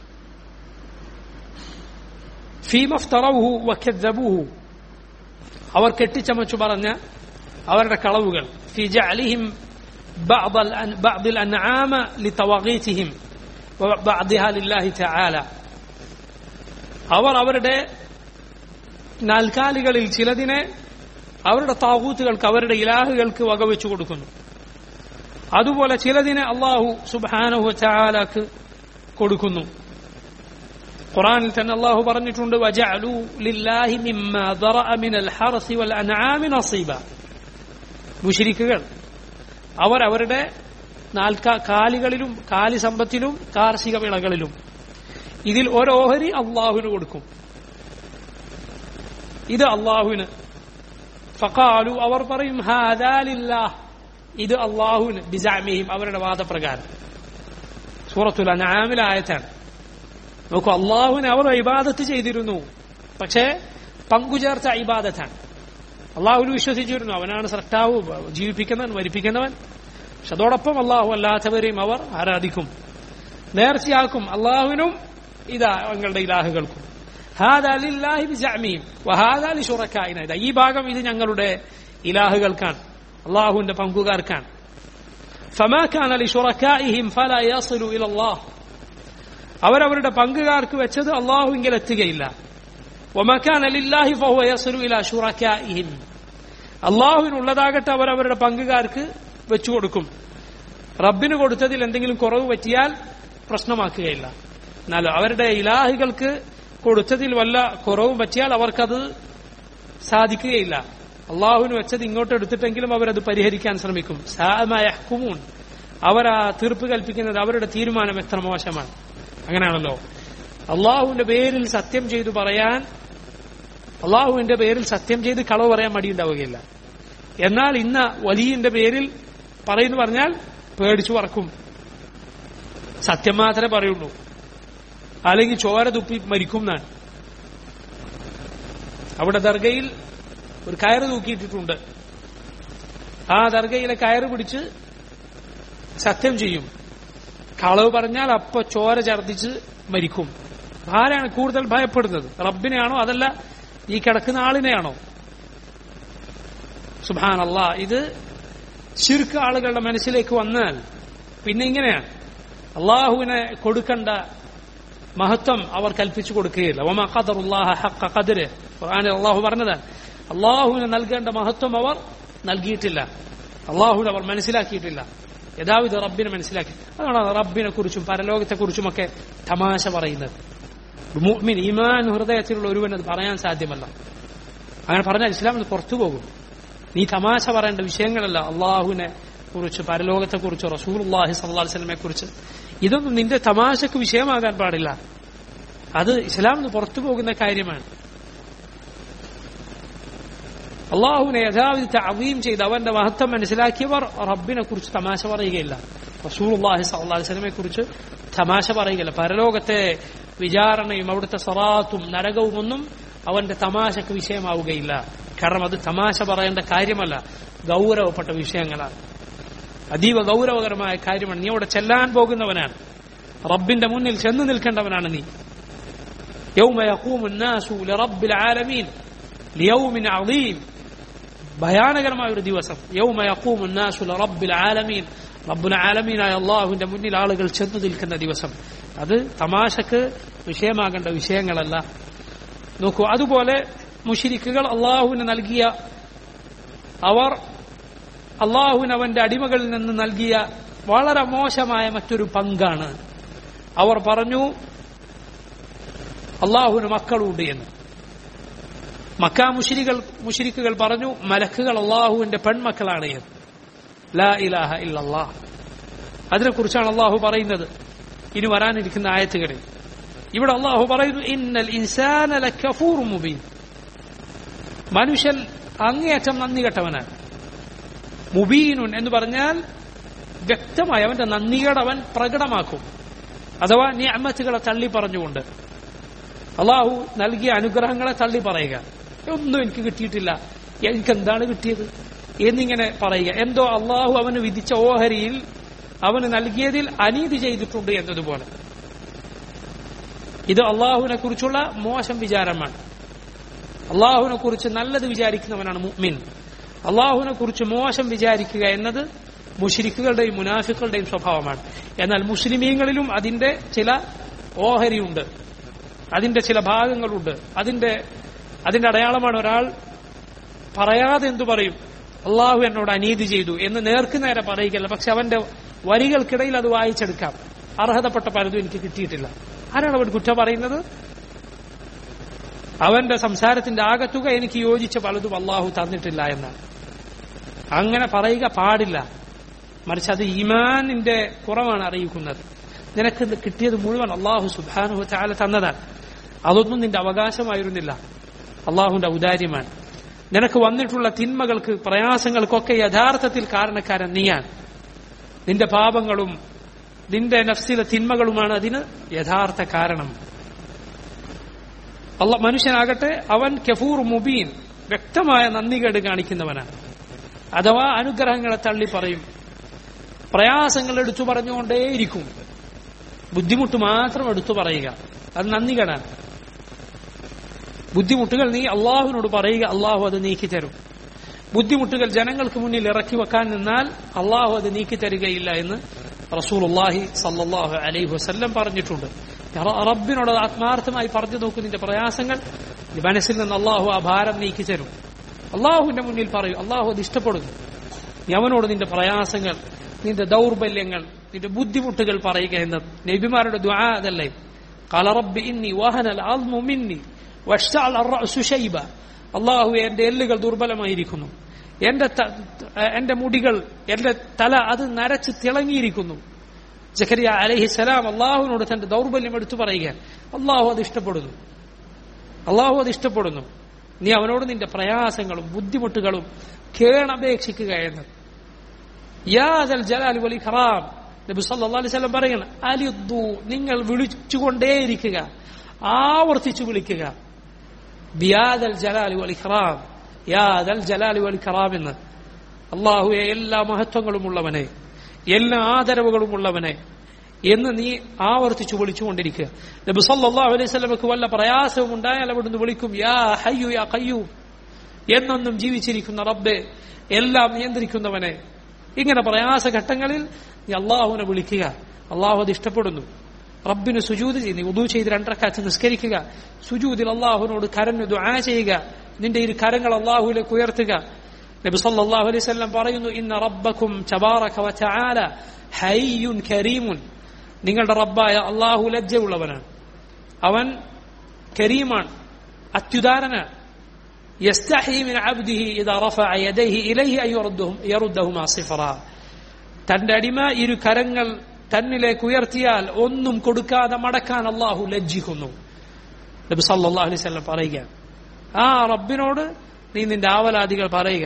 فيما افتروه وكذبوه അവർ കെട്ടിച്ചമച്ചു പറഞ്ഞ അവരുടെ കളവുകൾ في جعلهم بعض بعض الأنعام لتواغيتهم وبعضها لله تعالى അവർ അവരുടെ നാൽക്കാലികളിൽ ചിലതിനെ അവരുടെ താകൂത്തുകൾക്ക് അവരുടെ ഇലാഹുകൾക്ക് വകവെച്ചു കൊടുക്കുന്നു അതുപോലെ ചിലതിനെ അള്ളാഹു സുബാനഹു ചാലാക്ക് കൊടുക്കുന്നു ഖുറാനിൽ തന്നെ അള്ളാഹു പറഞ്ഞിട്ടുണ്ട് വജഅലു ലില്ലാഹി മിമ്മ ദറഅ മിനൽ ഹർസി വൽ അൻആമി നസീബ മുശ്രിക്കുകൾ അവർ അവരുടെ നാൽക്കാ കാലികളിലും കാലി സമ്പത്തിലും കാർഷിക വിളകളിലും ഇതിൽ ഓരോഹരി അള്ളാഹുവിന് കൊടുക്കും ഇത് അള്ളാഹുവിന് ഫക്കാലു അവർ പറയും ഹാദാലില്ലാഹ് ഇത് അള്ളാഹുവിന് ബിസാമിയും അവരുടെ വാദപ്രകാരം സൂറത്തുൽ അനാമിലെ ആയത്താണ് നോക്കൂ അള്ളാഹുവിന് അവർ ഇബാദത്ത് ചെയ്തിരുന്നു പക്ഷേ പങ്കുചേർത്ത ഇബാദത്താണ് അള്ളാഹുവിന് വിശ്വസിച്ചിരുന്നു അവനാണ് സൃഷ്ടാവ് ജീവിപ്പിക്കുന്നവൻ മരിപ്പിക്കുന്നവൻ പക്ഷെ അതോടൊപ്പം അള്ളാഹു അല്ലാത്തവരെയും അവർ ആരാധിക്കും നേർച്ചയാക്കും അള്ളാഹുവിനും ഇതാ ഞങ്ങളുടെ ഇലാഹുകൾക്കും ഈ ഭാഗം ഇത് ഞങ്ങളുടെ ഇലാഹുകൾക്കാണ് അള്ളാഹുവിന്റെ പങ്കുകാർക്കാണ് അവരവരുടെ പങ്കുകാർക്ക് വെച്ചത് അള്ളാഹുവിങ്കിൽ എത്തുകയില്ല അള്ളാഹുവിനുള്ളതാകട്ടെ അവരവരുടെ പങ്കുകാർക്ക് വെച്ചു കൊടുക്കും റബ്ബിന് കൊടുത്തതിൽ എന്തെങ്കിലും കുറവ് പറ്റിയാൽ പ്രശ്നമാക്കുകയില്ല എന്നാലും അവരുടെ ഇലാഹികൾക്ക് കൊടുത്തതിൽ വല്ല കുറവും പറ്റിയാൽ അവർക്കത് സാധിക്കുകയില്ല അള്ളാഹുവിന് വെച്ചത് ഇങ്ങോട്ട് എടുത്തിട്ടെങ്കിലും അവരത് പരിഹരിക്കാൻ ശ്രമിക്കും സാമയഹ്കുമൂൻ അവർ ആ തീർപ്പ് കൽപ്പിക്കുന്നത് അവരുടെ തീരുമാനം എത്ര മോശമാണ് അങ്ങനെയാണല്ലോ അള്ളാഹുവിന്റെ പേരിൽ സത്യം ചെയ്തു പറയാൻ അള്ളാഹുവിന്റെ പേരിൽ സത്യം ചെയ്ത് കളവ് പറയാൻ മടിയുണ്ടാവുകയില്ല എന്നാൽ ഇന്ന വലിയന്റെ പേരിൽ പറയുന്നു പറഞ്ഞാൽ പേടിച്ചു പറക്കും സത്യം മാത്രമേ പറയുള്ളൂ അല്ലെങ്കിൽ ചോര തുപ്പി മരിക്കും എന്നാണ് അവിടെ ദർഗയിൽ ഒരു കയറ് തൂക്കിയിട്ടിട്ടുണ്ട് ആ ദർഗയിലെ കയറ് പിടിച്ച് സത്യം ചെയ്യും കളവ് പറഞ്ഞാൽ അപ്പൊ ചോര ഛർദിച്ച് മരിക്കും ആരാണ് കൂടുതൽ ഭയപ്പെടുന്നത് റബ്ബിനെയാണോ അതല്ല ഈ കിടക്കുന്ന ആളിനെയാണോ സുബാൻ അള്ളാ ഇത് ശിർക്ക് ആളുകളുടെ മനസ്സിലേക്ക് വന്നാൽ പിന്നെ ഇങ്ങനെയാണ് അള്ളാഹുവിനെ കൊടുക്കേണ്ട മഹത്വം അവർ കൽപ്പിച്ചു കൊടുക്കുകയില്ല ഒമ ഖദറുല്ലാഹ ഹഖ ഖദര് ഖുർആനിൽ അള്ളാഹു പറഞ്ഞതാണ് അള്ളാഹുവിന് നൽകേണ്ട മഹത്വം അവർ നൽകിയിട്ടില്ല അള്ളാഹുവിനെ അവർ മനസ്സിലാക്കിയിട്ടില്ല യഥാവിധ റബ്ബിനെ മനസ്സിലാക്കി അതാണ് റബ്ബിനെ കുറിച്ചും പരലോകത്തെ കുറിച്ചുമൊക്കെ തമാശ പറയുന്നത് മുഅ്മിൻ ഈമാൻ ഹൃദയത്തിലുള്ള ഒരുവൻ അത് പറയാൻ സാധ്യമല്ല അങ്ങനെ പറഞ്ഞാൽ ഇസ്ലാം പുറത്തു പോകും നീ തമാശ പറയേണ്ട വിഷയങ്ങളല്ല അള്ളാഹുവിനെ കുറിച്ച് പരലോകത്തെ കുറിച്ച് റസൂൽഹി സല്ലാ സ്വലമെ കുറിച്ച് ഇതൊന്നും നിന്റെ തമാശക്ക് വിഷയമാകാൻ പാടില്ല അത് ഇസ്ലാമിന് പുറത്തു പോകുന്ന കാര്യമാണ് അള്ളാഹുവിനെ യഥാവിധത്തെ അവീം ചെയ്ത് അവന്റെ മഹത്വം മനസ്സിലാക്കിയവർ റബ്ബിനെ കുറിച്ച് തമാശ പറയുകയില്ല റസൂൽ അള്ളാഹി സല്ലാ സ്വലമെ കുറിച്ച് തമാശ പറയുകയില്ല പരലോകത്തെ വിചാരണയും അവിടുത്തെ സറാത്തും നരകവും ഒന്നും അവന്റെ തമാശക്ക് വിഷയമാവുകയില്ല കാരണം അത് തമാശ പറയേണ്ട കാര്യമല്ല ഗൗരവപ്പെട്ട വിഷയങ്ങളാണ് അതീവ ഗൗരവകരമായ കാര്യമാണ് നീ അവിടെ ചെല്ലാൻ പോകുന്നവനാണ് റബ്ബിന്റെ മുന്നിൽ ചെന്ന് നിൽക്കേണ്ടവനാണ് നീ يوم يقوم الناس لرب العالمين ليوم عظيم ഭയാനകരമായ ഒരു ദിവസം യൗമ യഖൂമു الناس لرب العالمين റബ്ബുൽ ആലമീനായ അള്ളാഹുവിന്റെ മുന്നിൽ ആളുകൾ ചെന്നു നിൽക്കുന്ന ദിവസം അത് തമാശക്ക് വിഷയമാകേണ്ട വിഷയങ്ങളല്ല നോക്കൂ അതുപോലെ മുഷിരിക്കുകൾ അള്ളാഹുവിന് നൽകിയ അവർ അള്ളാഹുവിന് അവന്റെ അടിമകളിൽ നിന്ന് നൽകിയ വളരെ മോശമായ മറ്റൊരു പങ്കാണ് അവർ പറഞ്ഞു അള്ളാഹുവിന് മക്കളുണ്ട് എന്ന് മക്ക മുഷിരികൾ മുഷിരിക്കുകൾ പറഞ്ഞു മലക്കുകൾ അള്ളാഹുവിന്റെ പെൺമക്കളാണ് എന്ന് ലാ ഇലാഹ ഇല്ലല്ലാ അതിനെക്കുറിച്ചാണ് അള്ളാഹു പറയുന്നത് ഇനി വരാനിരിക്കുന്ന ആയത്തുകളിൽ ഇവിടെ അള്ളാഹു പറയുന്നു ഇന്നൽ ഇൻസാന ലക്കഫൂർ മുബീൻ മനുഷ്യൻ അങ്ങേയറ്റം നന്ദി കെട്ടവനാണ് മുബീനുൻ എന്ന് പറഞ്ഞാൽ വ്യക്തമായി അവന്റെ നന്ദികേട് അവൻ പ്രകടമാക്കും അഥവാ നിയമത്തുകളെ തള്ളി പറഞ്ഞുകൊണ്ട് അള്ളാഹു നൽകിയ അനുഗ്രഹങ്ങളെ തള്ളി പറയുക ഒന്നും എനിക്ക് കിട്ടിയിട്ടില്ല എനിക്ക് എന്താണ് കിട്ടിയത് എന്നിങ്ങനെ പറയുക എന്തോ അള്ളാഹു അവന് വിധിച്ച ഓഹരിയിൽ അവന് നൽകിയതിൽ അനീതി ചെയ്തിട്ടുണ്ട് എന്നതുപോലെ ഇത് അള്ളാഹുവിനെ കുറിച്ചുള്ള മോശം വിചാരമാണ് അള്ളാഹുവിനെ കുറിച്ച് നല്ലത് വിചാരിക്കുന്നവനാണ് മുഅ്മിൻ അള്ളാഹുവിനെ കുറിച്ച് മോശം വിചാരിക്കുക എന്നത് മുഷിരിക്കുകളുടെയും മുനാഫിക്കുകളുടെയും സ്വഭാവമാണ് എന്നാൽ മുസ്ലിമീങ്ങളിലും അതിന്റെ ചില ഓഹരിയുണ്ട് അതിന്റെ ചില ഭാഗങ്ങളുണ്ട് അതിന്റെ അതിന്റെ അടയാളമാണ് ഒരാൾ പറയാതെ എന്തു പറയും അള്ളാഹു എന്നോട് അനീതി ചെയ്തു എന്ന് നേർക്ക് നേരെ പറയുകയല്ല പക്ഷെ അവന്റെ വരികൾക്കിടയിൽ അത് വായിച്ചെടുക്കാം അർഹതപ്പെട്ട പലതും എനിക്ക് കിട്ടിയിട്ടില്ല ആരാണ് അവൻ കുറ്റം പറയുന്നത് അവന്റെ സംസാരത്തിന്റെ ആകത്തുക എനിക്ക് യോജിച്ച പലതും അള്ളാഹു തന്നിട്ടില്ല എന്നാണ് അങ്ങനെ പറയുക പാടില്ല മറിച്ച് അത് ഈമാനിന്റെ കുറവാണ് അറിയിക്കുന്നത് നിനക്ക് ഇത് കിട്ടിയത് മുഴുവൻ അള്ളാഹു സുബാനു ചാല തന്നതാണ് അതൊന്നും നിന്റെ അവകാശമായിരുന്നില്ല അള്ളാഹുവിന്റെ ഔദാര്യമാണ് നിനക്ക് വന്നിട്ടുള്ള തിന്മകൾക്ക് പ്രയാസങ്ങൾക്കൊക്കെ യഥാർത്ഥത്തിൽ കാരണക്കാരൻ നീയാണ് നിന്റെ പാപങ്ങളും നിന്റെ നഫ്സിലെ തിന്മകളുമാണ് അതിന് യഥാർത്ഥ കാരണം അല്ല മനുഷ്യനാകട്ടെ അവൻ കഫൂർ മുബീൻ വ്യക്തമായ നന്ദികേട് കാണിക്കുന്നവനാണ് അഥവാ അനുഗ്രഹങ്ങളെ തള്ളി പറയും പ്രയാസങ്ങൾ എടുത്തു പറഞ്ഞുകൊണ്ടേയിരിക്കും ബുദ്ധിമുട്ട് മാത്രം എടുത്തു പറയുക അത് നന്ദികേടാണ് ബുദ്ധിമുട്ടുകൾ നീ അള്ളാഹുവിനോട് പറയുക അള്ളാഹു അത് നീക്കി തരും ബുദ്ധിമുട്ടുകൾ ജനങ്ങൾക്ക് മുന്നിൽ ഇറക്കി വെക്കാൻ നിന്നാൽ അള്ളാഹു അത് നീക്കി തരികയില്ല എന്ന് റസൂൽ അള്ളാഹി സല്ലാഹു അലൈഹി വസ്ല്ലം പറഞ്ഞിട്ടുണ്ട് റബ്ബിനോട് ആത്മാർത്ഥമായി പറഞ്ഞു നോക്കൂ നിന്റെ പ്രയാസങ്ങൾ മനസ്സിൽ നിന്ന് അള്ളാഹു ആ ഭാരം നീക്കി തരും അള്ളാഹുവിന്റെ മുന്നിൽ പറയും അള്ളാഹു അത് ഇഷ്ടപ്പെടുന്നു നീ അവനോട് നിന്റെ പ്രയാസങ്ങൾ നിന്റെ ദൗർബല്യങ്ങൾ നിന്റെ ബുദ്ധിമുട്ടുകൾ പറയുക എന്നത് നബിമാരുടെ ദ്വാ അതല്ലേ കളറബ് ഇന്നി വഹനൽ ആൽമു മിന്നി വഷ്താൽ അർറഅസു ശൈബ അള്ളാഹു എന്റെ എല്ലുകൾ ദുർബലമായിരിക്കുന്നു എന്റെ എന്റെ മുടികൾ എന്റെ തല അത് നരച്ച് തിളങ്ങിയിരിക്കുന്നു ജഖരിയ അലഹിസലാം അള്ളാഹുവിനോട് തന്റെ ദൗർബല്യം എടുത്തു പറയുക അള്ളാഹു അത് ഇഷ്ടപ്പെടുന്നു അള്ളാഹു അത് ഇഷ്ടപ്പെടുന്നു നീ അവനോട് നിന്റെ പ്രയാസങ്ങളും ബുദ്ധിമുട്ടുകളും കേണപേക്ഷിക്കുക എന്നത് യാദൽ ജലാലി വലി ഖറാം നബി സല്ലല്ലാഹു അലൈഹി വസല്ലം പറയണം അലിദ്ദു നിങ്ങൾ വിളിച്ചുകൊണ്ടേയിരിക്കുക ആവർത്തിച്ചു വിളിക്കുക ബിയാദൽ ജലാലി വലി ഖറാം യാദൽ ജലാലി വലി ഖറാം എന്ന് അള്ളാഹുയെ എല്ലാ മഹത്വങ്ങളും ഉള്ളവനെ എല്ലാ ആദരവുകളും ഉള്ളവനെ എന്ന് നീ ആവർത്തിച്ചു വിളിച്ചുകൊണ്ടിരിക്കുക നബി സല്ലല്ലാഹു അലൈഹി വസല്ലമക്ക് വല്ല പ്രയാസവും ഉണ്ടായാൽ അവിടുന്ന് വിളിക്കും യാ ഹയ്യു യാ ഖയ്യൂം എന്നെന്നും ജീവിച്ചിരിക്കുന്ന റബ്ബെ എല്ലാം നിയന്ത്രിക്കുന്നവനെ ഇങ്ങനെ പ്രയാസഘട്ടങ്ങളിൽ നീ അള്ളാഹുവിനെ വിളിക്കുക അള്ളാഹു അത് ഇഷ്ടപ്പെടുന്നു റബ്ബിന് സുജൂത് ചെയ്ത് നീ ഉദു ചെയ്ത് രണ്ടരക്കാറ്റ് നിസ്കരിക്കുക സുജൂതിൽ അള്ളാഹുവിനോട് കരഞ്ഞു ദുആ ചെയ്യുക നിന്റെ ഇരു കരങ്ങൾ അള്ളാഹുവിലേക്ക് ഉയർത്തുക നബി സല്ലല്ലാഹു അലൈഹി വസല്ലം പറയുന്നു ഇന്ന റബ്ബക്കും തബാറക വതആല ഹയ്യുൻ കരീമുൻ നിങ്ങളുടെ റബ്ബായ അള്ളാഹു ലജ്ജയുള്ളവനാണ് അവൻ കരീമാണ് അത്യുദാരനാണ് يستحي من عبده إذا رفع يديه إليه أن يردهم يردهما صفرا തന്റെ അടിമ ഇരു കരങ്ങൾ തന്നിലേക്ക് ഉയർത്തിയാൽ ഒന്നും കൊടുക്കാതെ മടക്കാൻ അള്ളാഹു ലജ്ജിക്കുന്നു നബി സല്ലല്ലാഹു അലൈഹി വസല്ലം പറയുക ആ റബ്ബിനോട് നീ നിന്റെ ആവലാദികൾ പറയുക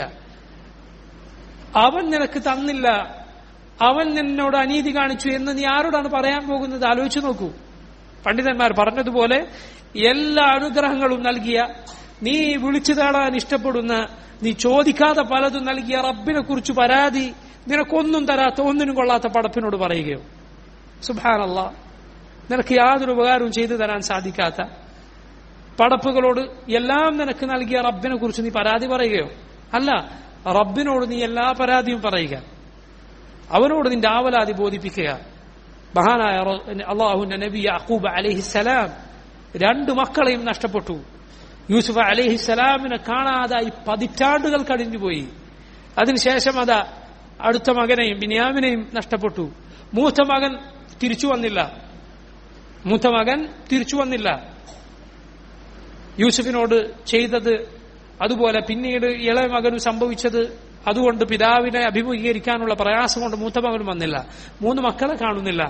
അവൻ നിനക്ക് തന്നില്ല അവൻ നിന്നോട് അനീതി കാണിച്ചു എന്ന് നീ ആരോടാണ് പറയാൻ പോകുന്നത് ആലോചിച്ചു നോക്കൂ പണ്ഡിതന്മാർ പറഞ്ഞതുപോലെ എല്ലാ അനുഗ്രഹങ്ങളും നൽകിയ നീ വിളിച്ചു തേടാൻ ഇഷ്ടപ്പെടുന്ന നീ ചോദിക്കാതെ പലതും നൽകിയ റബ്ബിനെ കുറിച്ച് പരാതി നിനക്കൊന്നും തരാത്ത ഒന്നിനും കൊള്ളാത്ത പടപ്പിനോട് പറയുകയോ സുഭാനല്ല നിനക്ക് യാതൊരു ഉപകാരവും ചെയ്തു തരാൻ സാധിക്കാത്ത പടപ്പുകളോട് എല്ലാം നിനക്ക് നൽകിയ റബ്ബിനെ കുറിച്ച് നീ പരാതി പറയുകയോ അല്ല റബ്ബിനോട് നീ എല്ലാ പരാതിയും പറയുക അവനോട് നിന്റെ ആവലാതി ബോധിപ്പിക്കുക മഹാനായ അള്ളാഹുന്റെ നബി യഖൂബ് അലഹിസലാം രണ്ടു മക്കളെയും നഷ്ടപ്പെട്ടു യൂസുഫ് അലഹിസലാമിനെ കാണാതായി പതിറ്റാണ്ടുകൾ കഴിഞ്ഞുപോയി അതിനുശേഷം അതാ അടുത്ത മകനെയും ബിനിയാമിനെയും നഷ്ടപ്പെട്ടു മൂത്ത മകൻ തിരിച്ചു വന്നില്ല മൂത്ത മകൻ തിരിച്ചു വന്നില്ല യൂസുഫിനോട് ചെയ്തത് അതുപോലെ പിന്നീട് ഇളയ മകനും സംഭവിച്ചത് അതുകൊണ്ട് പിതാവിനെ അഭിമുഖീകരിക്കാനുള്ള പ്രയാസം കൊണ്ട് മൂത്ത മകനും വന്നില്ല മൂന്ന് മക്കളെ കാണുന്നില്ല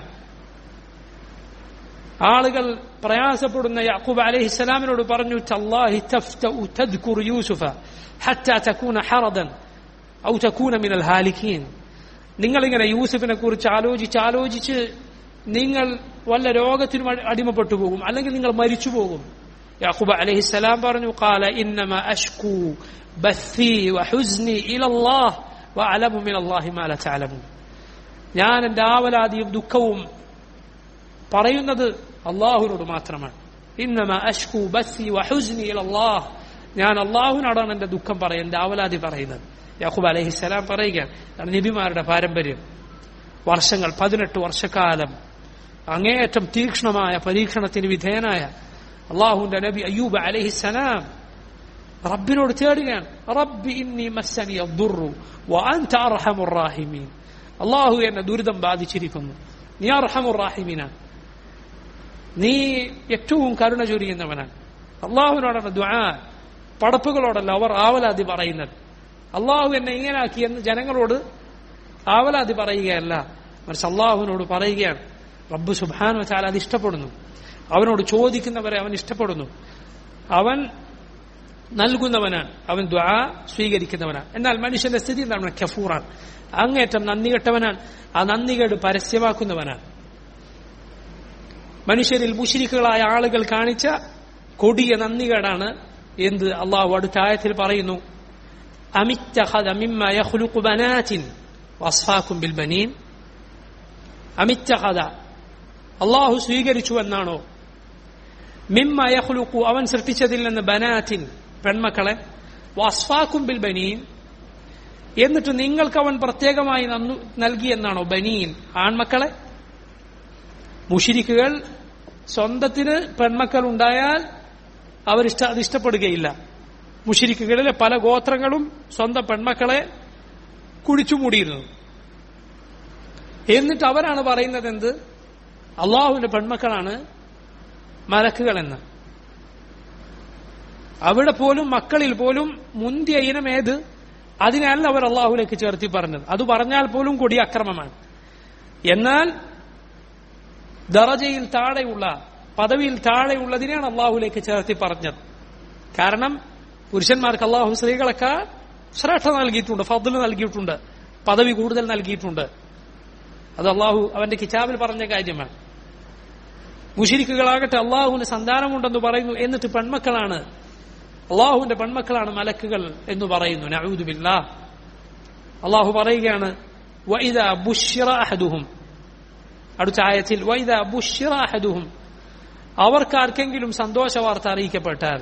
ആളുകൾ പ്രയാസപ്പെടുന്ന യാക്കൂബ് അലഹിസ്സലാമിനോട് പറഞ്ഞു തല്ലാഹി തഫ്തഉ തദ്കുർ യൂസുഫ ഹത്താ തകൂന ഹറദൻ ഔ തകൂന മിനൽ ഹാലിക്കീൻ നിങ്ങളിങ്ങനെ യൂസുഫിനെ കുറിച്ച് ആലോചിച്ച് ആലോചിച്ച് നിങ്ങൾ വല്ല രോഗത്തിനും അടിമപ്പെട്ടു പോകും അല്ലെങ്കിൽ നിങ്ങൾ മരിച്ചു പോകും യാക്കൂബ് അലഹിസ്സലാം പറഞ്ഞു قال انما اشكو بثي وحزني الى الله واعلم من الله ما لا تعلمون ഞാൻ എന്റെ ആവലാതിയും ദുഃഖവും പറയുന്നത് അള്ളാഹുവിനോട് മാത്രമാണ് ഇന്നമ അഷ്കു ബസ്സി വഹുസ്നി അള്ളാഹ് ഞാൻ അള്ളാഹുവിനോടാണ് എന്റെ ദുഃഖം പറയുന്നത് എന്റെ ആവലാതി പറയുന്നത് യാഹൂബ് അലഹിസ്സലാം പറയുകയാണ് നബിമാരുടെ പാരമ്പര്യം വർഷങ്ങൾ പതിനെട്ട് വർഷക്കാലം അങ്ങേയറ്റം തീക്ഷ്ണമായ പരീക്ഷണത്തിന് വിധേയനായ അള്ളാഹുവിന്റെ നബി അയ്യൂബ് അലഹിസ്സലാം റബ്ബിനോട് തേടുകയാണ് റബ്ബി ഇന്നി മസ്സനി അദ്ദുറു വഅൻത അർഹമുർ റാഹിമീൻ അള്ളാഹു എന്നെ ദുരിതം ബാധിച്ചിരിക്കുന്നു നീ അർഹമുർ റാഹിമീനാണ് നീ ഏറ്റവും കരുണ ചൊരിയുന്നവനാണ് അള്ളാഹുവിനോടാണ് ദ്വാ പടപ്പുകളോടല്ല അവർ ആവലാതി പറയുന്നത് അള്ളാഹു എന്നെ ഇങ്ങനാക്കി എന്ന് ജനങ്ങളോട് ആവലാതി പറയുകയല്ല മറിച്ച് അള്ളാഹുവിനോട് പറയുകയാണ് റബ്ബ് സുബാനു വെച്ചാൽ അത് ഇഷ്ടപ്പെടുന്നു അവനോട് ചോദിക്കുന്നവരെ അവൻ ഇഷ്ടപ്പെടുന്നു അവൻ നൽകുന്നവനാണ് അവൻ ദ്വാ സ്വീകരിക്കുന്നവനാണ് എന്നാൽ മനുഷ്യന്റെ സ്ഥിതി എന്താണ് കഫൂറാണ് അങ്ങേറ്റം നന്ദി കെട്ടവനാണ് ആ നന്ദികേട് പരസ്യമാക്കുന്നവനാണ് മനുഷ്യരിൽ മുഷിരിക്കുകളായ ആളുകൾ കാണിച്ച കൊടിയ നന്ദികേടാണ് എന്ത് അള്ളാഹു അടുത്ത ആയത്തിൽ പറയുന്നു അമിത്തഹദ മിമ്മ യഖ്ലുഖു ബനാതിൻ വസ്ഫാക്കും ബിൽ ബനീൻ അമിത്തഹദ അള്ളാഹു സ്വീകരിച്ചു എന്നാണോ മിമ്മ യഖ്ലുഖു അവൻ സൃഷ്ടിച്ചതിൽ നിന്ന് ബനാതിൻ പെൺമക്കളെ വസ്ഫാക്കും ബിൽ ബനീൻ എന്നിട്ട് നിങ്ങൾക്ക് അവൻ പ്രത്യേകമായി നന്നു നൽകിയെന്നാണോ ബനീൻ ആൺമക്കളെ മുഷിരിക്കുകൾ സ്വന്തത്തിന് പെൺമക്കൾ ഉണ്ടായാൽ അവർ ഇഷ്ട അത് ഇഷ്ടപ്പെടുകയില്ല മുഷിരിക്കുകളിലെ പല ഗോത്രങ്ങളും സ്വന്തം പെൺമക്കളെ കുഴിച്ചുമൂടിയിരുന്നു എന്നിട്ട് അവരാണ് പറയുന്നത് എന്ത് അള്ളാഹുവിന്റെ പെൺമക്കളാണ് മലക്കുകളെന്ന് അവിടെ പോലും മക്കളിൽ പോലും മുന്തിയ ഇനം ഏത് അതിനല്ല അവർ അള്ളാഹുലേക്ക് ചേർത്തി പറഞ്ഞത് അത് പറഞ്ഞാൽ പോലും കൊടിയ അക്രമമാണ് എന്നാൽ ദറജയിൽ താഴെയുള്ള പദവിയിൽ താഴെയുള്ളതിനെയാണ് അള്ളാഹുലേക്ക് ചേർത്തി പറഞ്ഞത് കാരണം പുരുഷന്മാർക്ക് അള്ളാഹു സ്ത്രീകളൊക്കെ ശ്രേഷ്ഠ നൽകിയിട്ടുണ്ട് ഫضل നൽകിയിട്ടുണ്ട് പദവി കൂടുതൽ നൽകിയിട്ടുണ്ട് അത് അള്ളാഹു അവന്റെ കിതാബിൽ പറഞ്ഞ കാര്യമാണ് മുഷിരിക്കുകളാകട്ടെ അള്ളാഹുവിന് സന്താനമുണ്ടെന്ന് പറയുന്നു എന്നിട്ട് പെൺമക്കളാണ് അള്ളാഹുവിന്റെ പെൺമക്കളാണ് മലക്കുകൾ എന്ന് പറയുന്നു നഊദുബില്ല അള്ളാഹു പറയുകയാണ് വൈദ ബുഷിറ അഹദുഹും അടുത്ത ആയത്തിൽ വൈദ ബുഷിറ അഹദുഹും അവർക്കാർക്കെങ്കിലും സന്തോഷ വാർത്ത അറിയിക്കപ്പെട്ടാൽ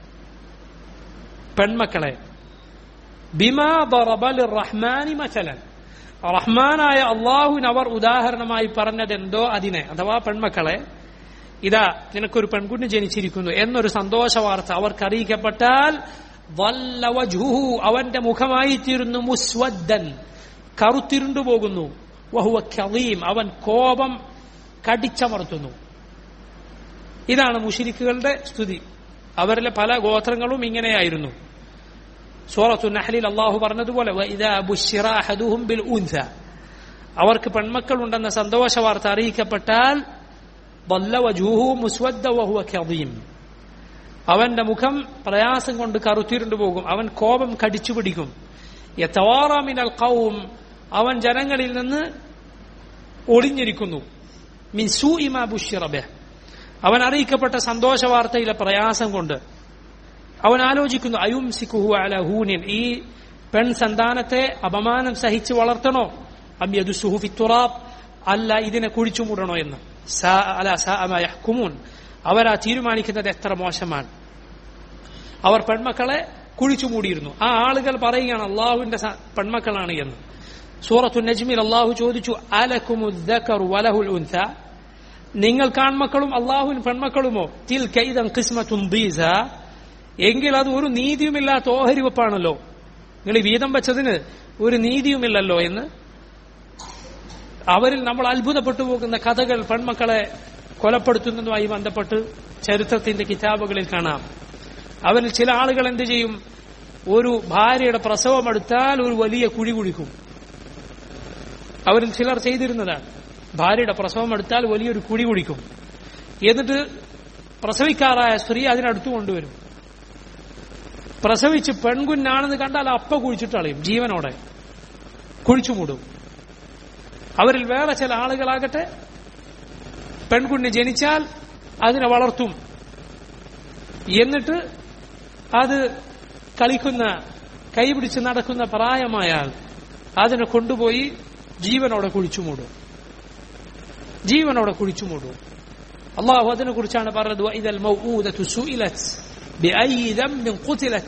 പെൺമക്കളെ ബിമാ ബറബൽ റഹ്മാനി മസലൻ റഹ്മാനായ അള്ളാഹുവിന് അവർ ഉദാഹരണമായി പറഞ്ഞതെന്തോ അതിനെ അഥവാ പെൺമക്കളെ ഇതാ നിനക്കൊരു പെൺകുഞ്ഞ് ജനിച്ചിരിക്കുന്നു എന്നൊരു സന്തോഷ വാർത്ത അവർക്ക് അറിയിക്കപ്പെട്ടാൽ വല്ലവജുഹു അവന്റെ മുഖമായി തീരുന്നു മുസ്വദ്ദൻ കറുത്തിരുണ്ടു പോകുന്നു വഹുവ ഖലീം അവൻ കോപം കടിച്ചമർത്തുന്നു ഇതാണ് മുഷിരിക്കുകളുടെ സ്തുതി അവരിലെ പല ഗോത്രങ്ങളും ഇങ്ങനെയായിരുന്നു സൂറത്തു നഹലിൽ അള്ളാഹു പറഞ്ഞതുപോലെ വഇദാ ബുശ്ശിറ അഹദുഹും ബിൽ ഉൻസ അവർക്ക് പെൺമക്കൾ ഉണ്ടെന്ന സന്തോഷ വാർത്ത അറിയിക്കപ്പെട്ടാൽ ضل وجهه مسود وهو كظيم അവന്റെ മുഖം പ്രയാസം കൊണ്ട് കറുത്തിരുണ്ടു പോകും അവൻ കോപം കടിച്ചു പിടിക്കും യത്തവാറാമിനൽ കൗം അവൻ ജനങ്ങളിൽ നിന്ന് ഒളിഞ്ഞിരിക്കുന്നു മിൻ സൂഇമാ ബുഷിറബെ അവൻ അറിയിക്കപ്പെട്ട സന്തോഷ വാർത്തയിലെ പ്രയാസം കൊണ്ട് അവൻ ആലോചിക്കുന്നു അയും സിക്കുഹു അല ഹൂനിൻ ഈ പെൺ സന്താനത്തെ അപമാനം സഹിച്ച് വളർത്തണോ അമ്യദു സുഹുഫി തുറാബ് അല്ല ഇതിനെ കുഴിച്ചു മൂടണോ എന്ന് അല യഹ്കുമൂൻ അവരാ തീരുമാനിക്കുന്നത് എത്ര മോശമാണ് അവർ പെൺമക്കളെ കുഴിച്ചു മൂടിയിരുന്നു ആ ആളുകൾ പറയുകയാണ് അള്ളാഹുവിന്റെ പെൺമക്കളാണ് എന്ന് സൂറത്തു നജ്മിൽ അള്ളാഹു ചോദിച്ചു അലക്കുമുദ്ദക്കർ വലഹുൽ ഉൻസ നിങ്ങൾ കാൺമക്കളും അള്ളാഹുവിൻ പെൺമക്കളുമോ തിൽ കൈതം കിസ്മത്തും ദീസ എങ്കിൽ അത് ഒരു നീതിയുമില്ലാത്ത ഓഹരി വെപ്പാണല്ലോ നിങ്ങൾ ഈ വീതം വെച്ചതിന് ഒരു നീതിയുമില്ലല്ലോ എന്ന് അവരിൽ നമ്മൾ അത്ഭുതപ്പെട്ടു പോകുന്ന കഥകൾ പെൺമക്കളെ കൊലപ്പെടുത്തുന്നതുമായി ബന്ധപ്പെട്ട് ചരിത്രത്തിന്റെ കിതാബുകളിൽ കാണാം അവരിൽ ചില ആളുകൾ എന്ത് ചെയ്യും ഒരു ഭാര്യയുടെ പ്രസവം എടുത്താൽ ഒരു വലിയ കുഴി കുഴിക്കും അവരിൽ ചിലർ ചെയ്തിരുന്നതാണ് ഭാര്യയുടെ പ്രസവം എടുത്താൽ വലിയൊരു കുഴി കുഴിക്കും എന്നിട്ട് പ്രസവിക്കാറായ സ്ത്രീ അതിനടുത്ത് കൊണ്ടുവരും പ്രസവിച്ച് പെൺകുഞ്ഞാണെന്ന് കണ്ടാൽ അപ്പ കുഴിച്ചിട്ട് കളയും ജീവനോടെ കുഴിച്ചു മൂടും അവരിൽ വേറെ ചില ആളുകളാകട്ടെ പെൺകുഞ്ഞ് ജനിച്ചാൽ അതിനെ വളർത്തും എന്നിട്ട് അത് കളിക്കുന്ന കൈപിടിച്ച് നടക്കുന്ന പ്രായമായാൽ അതിനെ കൊണ്ടുപോയി ജീവനോടെ കുഴിച്ചു മൂടും ജീവനോടെ കുഴിച്ചു മൂടും അള്ളാഹു അതിനെ കുറിച്ചാണ് പറഞ്ഞത് ഇതൽ മൗഊദത്തു സുഇലത് ബിഅയ്യി ദംബിൻ ഖുതിലത്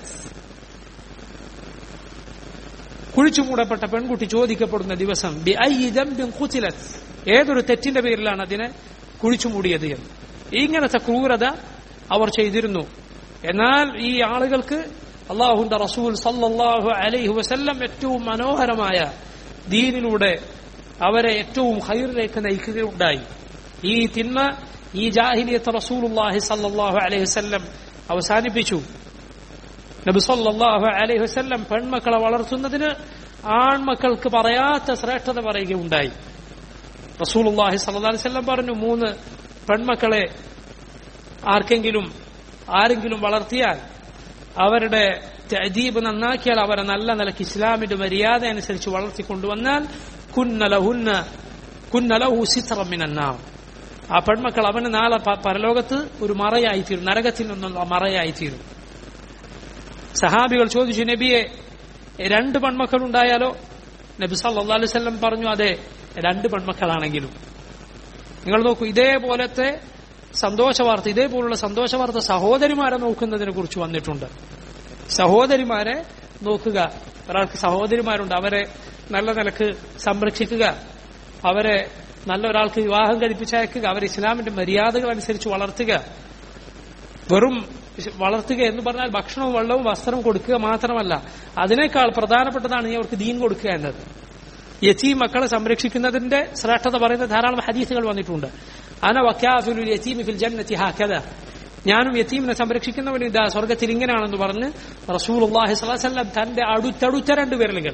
കുഴിച്ചു മൂടപ്പെട്ട പെൺകുട്ടി ചോദിക്കപ്പെടുന്ന ദിവസം ബിഅയ്യി ദംബിൻ ഖുതിലത് ഏതൊരു തെറ്റിന്റെ പേരിലാണ് അതിനെ കുഴിച്ചു മൂടിയത് എന്ന് ഇങ്ങനത്തെ ക്രൂരത അവർ ചെയ്തിരുന്നു എന്നാൽ ഈ ആളുകൾക്ക് അള്ളാഹുന്റെ റസൂൽ സല്ലല്ലാഹു അലൈഹി വസല്ലം ഏറ്റവും മനോഹരമായ ദീനിലൂടെ അവരെ ഏറ്റവും ഹൈറിലേക്ക് നയിക്കുകയുണ്ടായി ഈ തിന്മ ഈ ജാഹിലിയത്ത് റസൂലുള്ളാഹി സല്ലല്ലാഹു അലൈഹി വസല്ലം അവസാനിപ്പിച്ചു നബി സല്ലല്ലാഹു അലൈഹി വസല്ലം പെൺമക്കളെ വളർത്തുന്നതിന് ആൺമക്കൾക്ക് പറയാത്ത ശ്രേഷ്ഠത പറയുകയുണ്ടായി റസൂലുള്ളാഹി സല്ലല്ലാഹു അലൈഹി വസല്ലം പറഞ്ഞു മൂന്ന് പെൺമക്കളെ ആർക്കെങ്കിലും ആരെങ്കിലും വളർത്തിയാൽ അവരുടെ തഅദീബ് നന്നാക്കിയാൽ അവരെ നല്ല നിലയ്ക്ക് ഇസ്ലാമിന്റെ മര്യാദ അനുസരിച്ച് വളർത്തിക്കൊണ്ടുവന്നാൽ കുന്നലഹുന്ന കുന്നലഹു സിത്രമിനാം ആ പെൺമക്കൾ അവന് നാളെ പ- പരലോകത്ത് ഒരു മറയായിത്തീരും നരകത്തിൽ നിന്നുള്ള മറയായിത്തീരും സഹാബികൾ ചോദിച്ചു നബിയെ രണ്ട് പെൺമക്കൾ ഉണ്ടായാലോ നബി സല്ലല്ലാഹു അലൈഹി വസല്ലം പറഞ്ഞു അതെ രണ്ട് പെൺമക്കളാണെങ്കിലും നിങ്ങൾ നോക്കൂ ഇതേപോലത്തെ സന്തോഷ വാർത്ത ഇതേപോലുള്ള സന്തോഷ വാർത്ത സഹോദരിമാരെ നോക്കുന്നതിനെ കുറിച്ച് വന്നിട്ടുണ്ട് സഹോദരിമാരെ നോക്കുക ഒരാൾക്ക് സഹോദരിമാരുണ്ട് അവരെ നല്ല നിലക്ക് സംരക്ഷിക്കുക അവരെ നല്ല ഒരാൾക്ക് വിവാഹം കഴിപ്പിച്ചയക്കുക അവരെ ഇസ്ലാമിന്റെ മര്യാദകൾ അനുസരിച്ച് വളർത്തുക വെറും വളർത്തുക എന്ന് പറഞ്ഞാൽ ഭക്ഷണവും വെള്ളവും വസ്ത്രവും കൊടുക്കുക മാത്രമല്ല അതിനേക്കാൾ പ്രധാനപ്പെട്ടതാണ് നീ അവർക്ക് ദീൻ കൊടുക്കുക എന്നത് യതീം മക്കളെ സംരക്ഷിക്കുന്നതിന്റെ ശ്രേഷ്ഠത പറയുന്ന ധാരാളം ഹദീസുകൾ വന്നിട്ടുണ്ട് അന വക്കാഫിലു യതീമി ഫിൽ ജന്നതി ഹാക്കദ ഞാനും യതീമിനെ സംരക്ഷിക്കുന്നവന് ഇതാ സ്വർഗത്തിൽ ഇങ്ങനെയാണെന്ന് പറഞ്ഞ് റസൂലുള്ളാഹി സ്വല്ലല്ലാഹു അലൈഹി വസല്ലം തന്റെ അടുത്തടുത്ത രണ്ട് വിരലുകൾ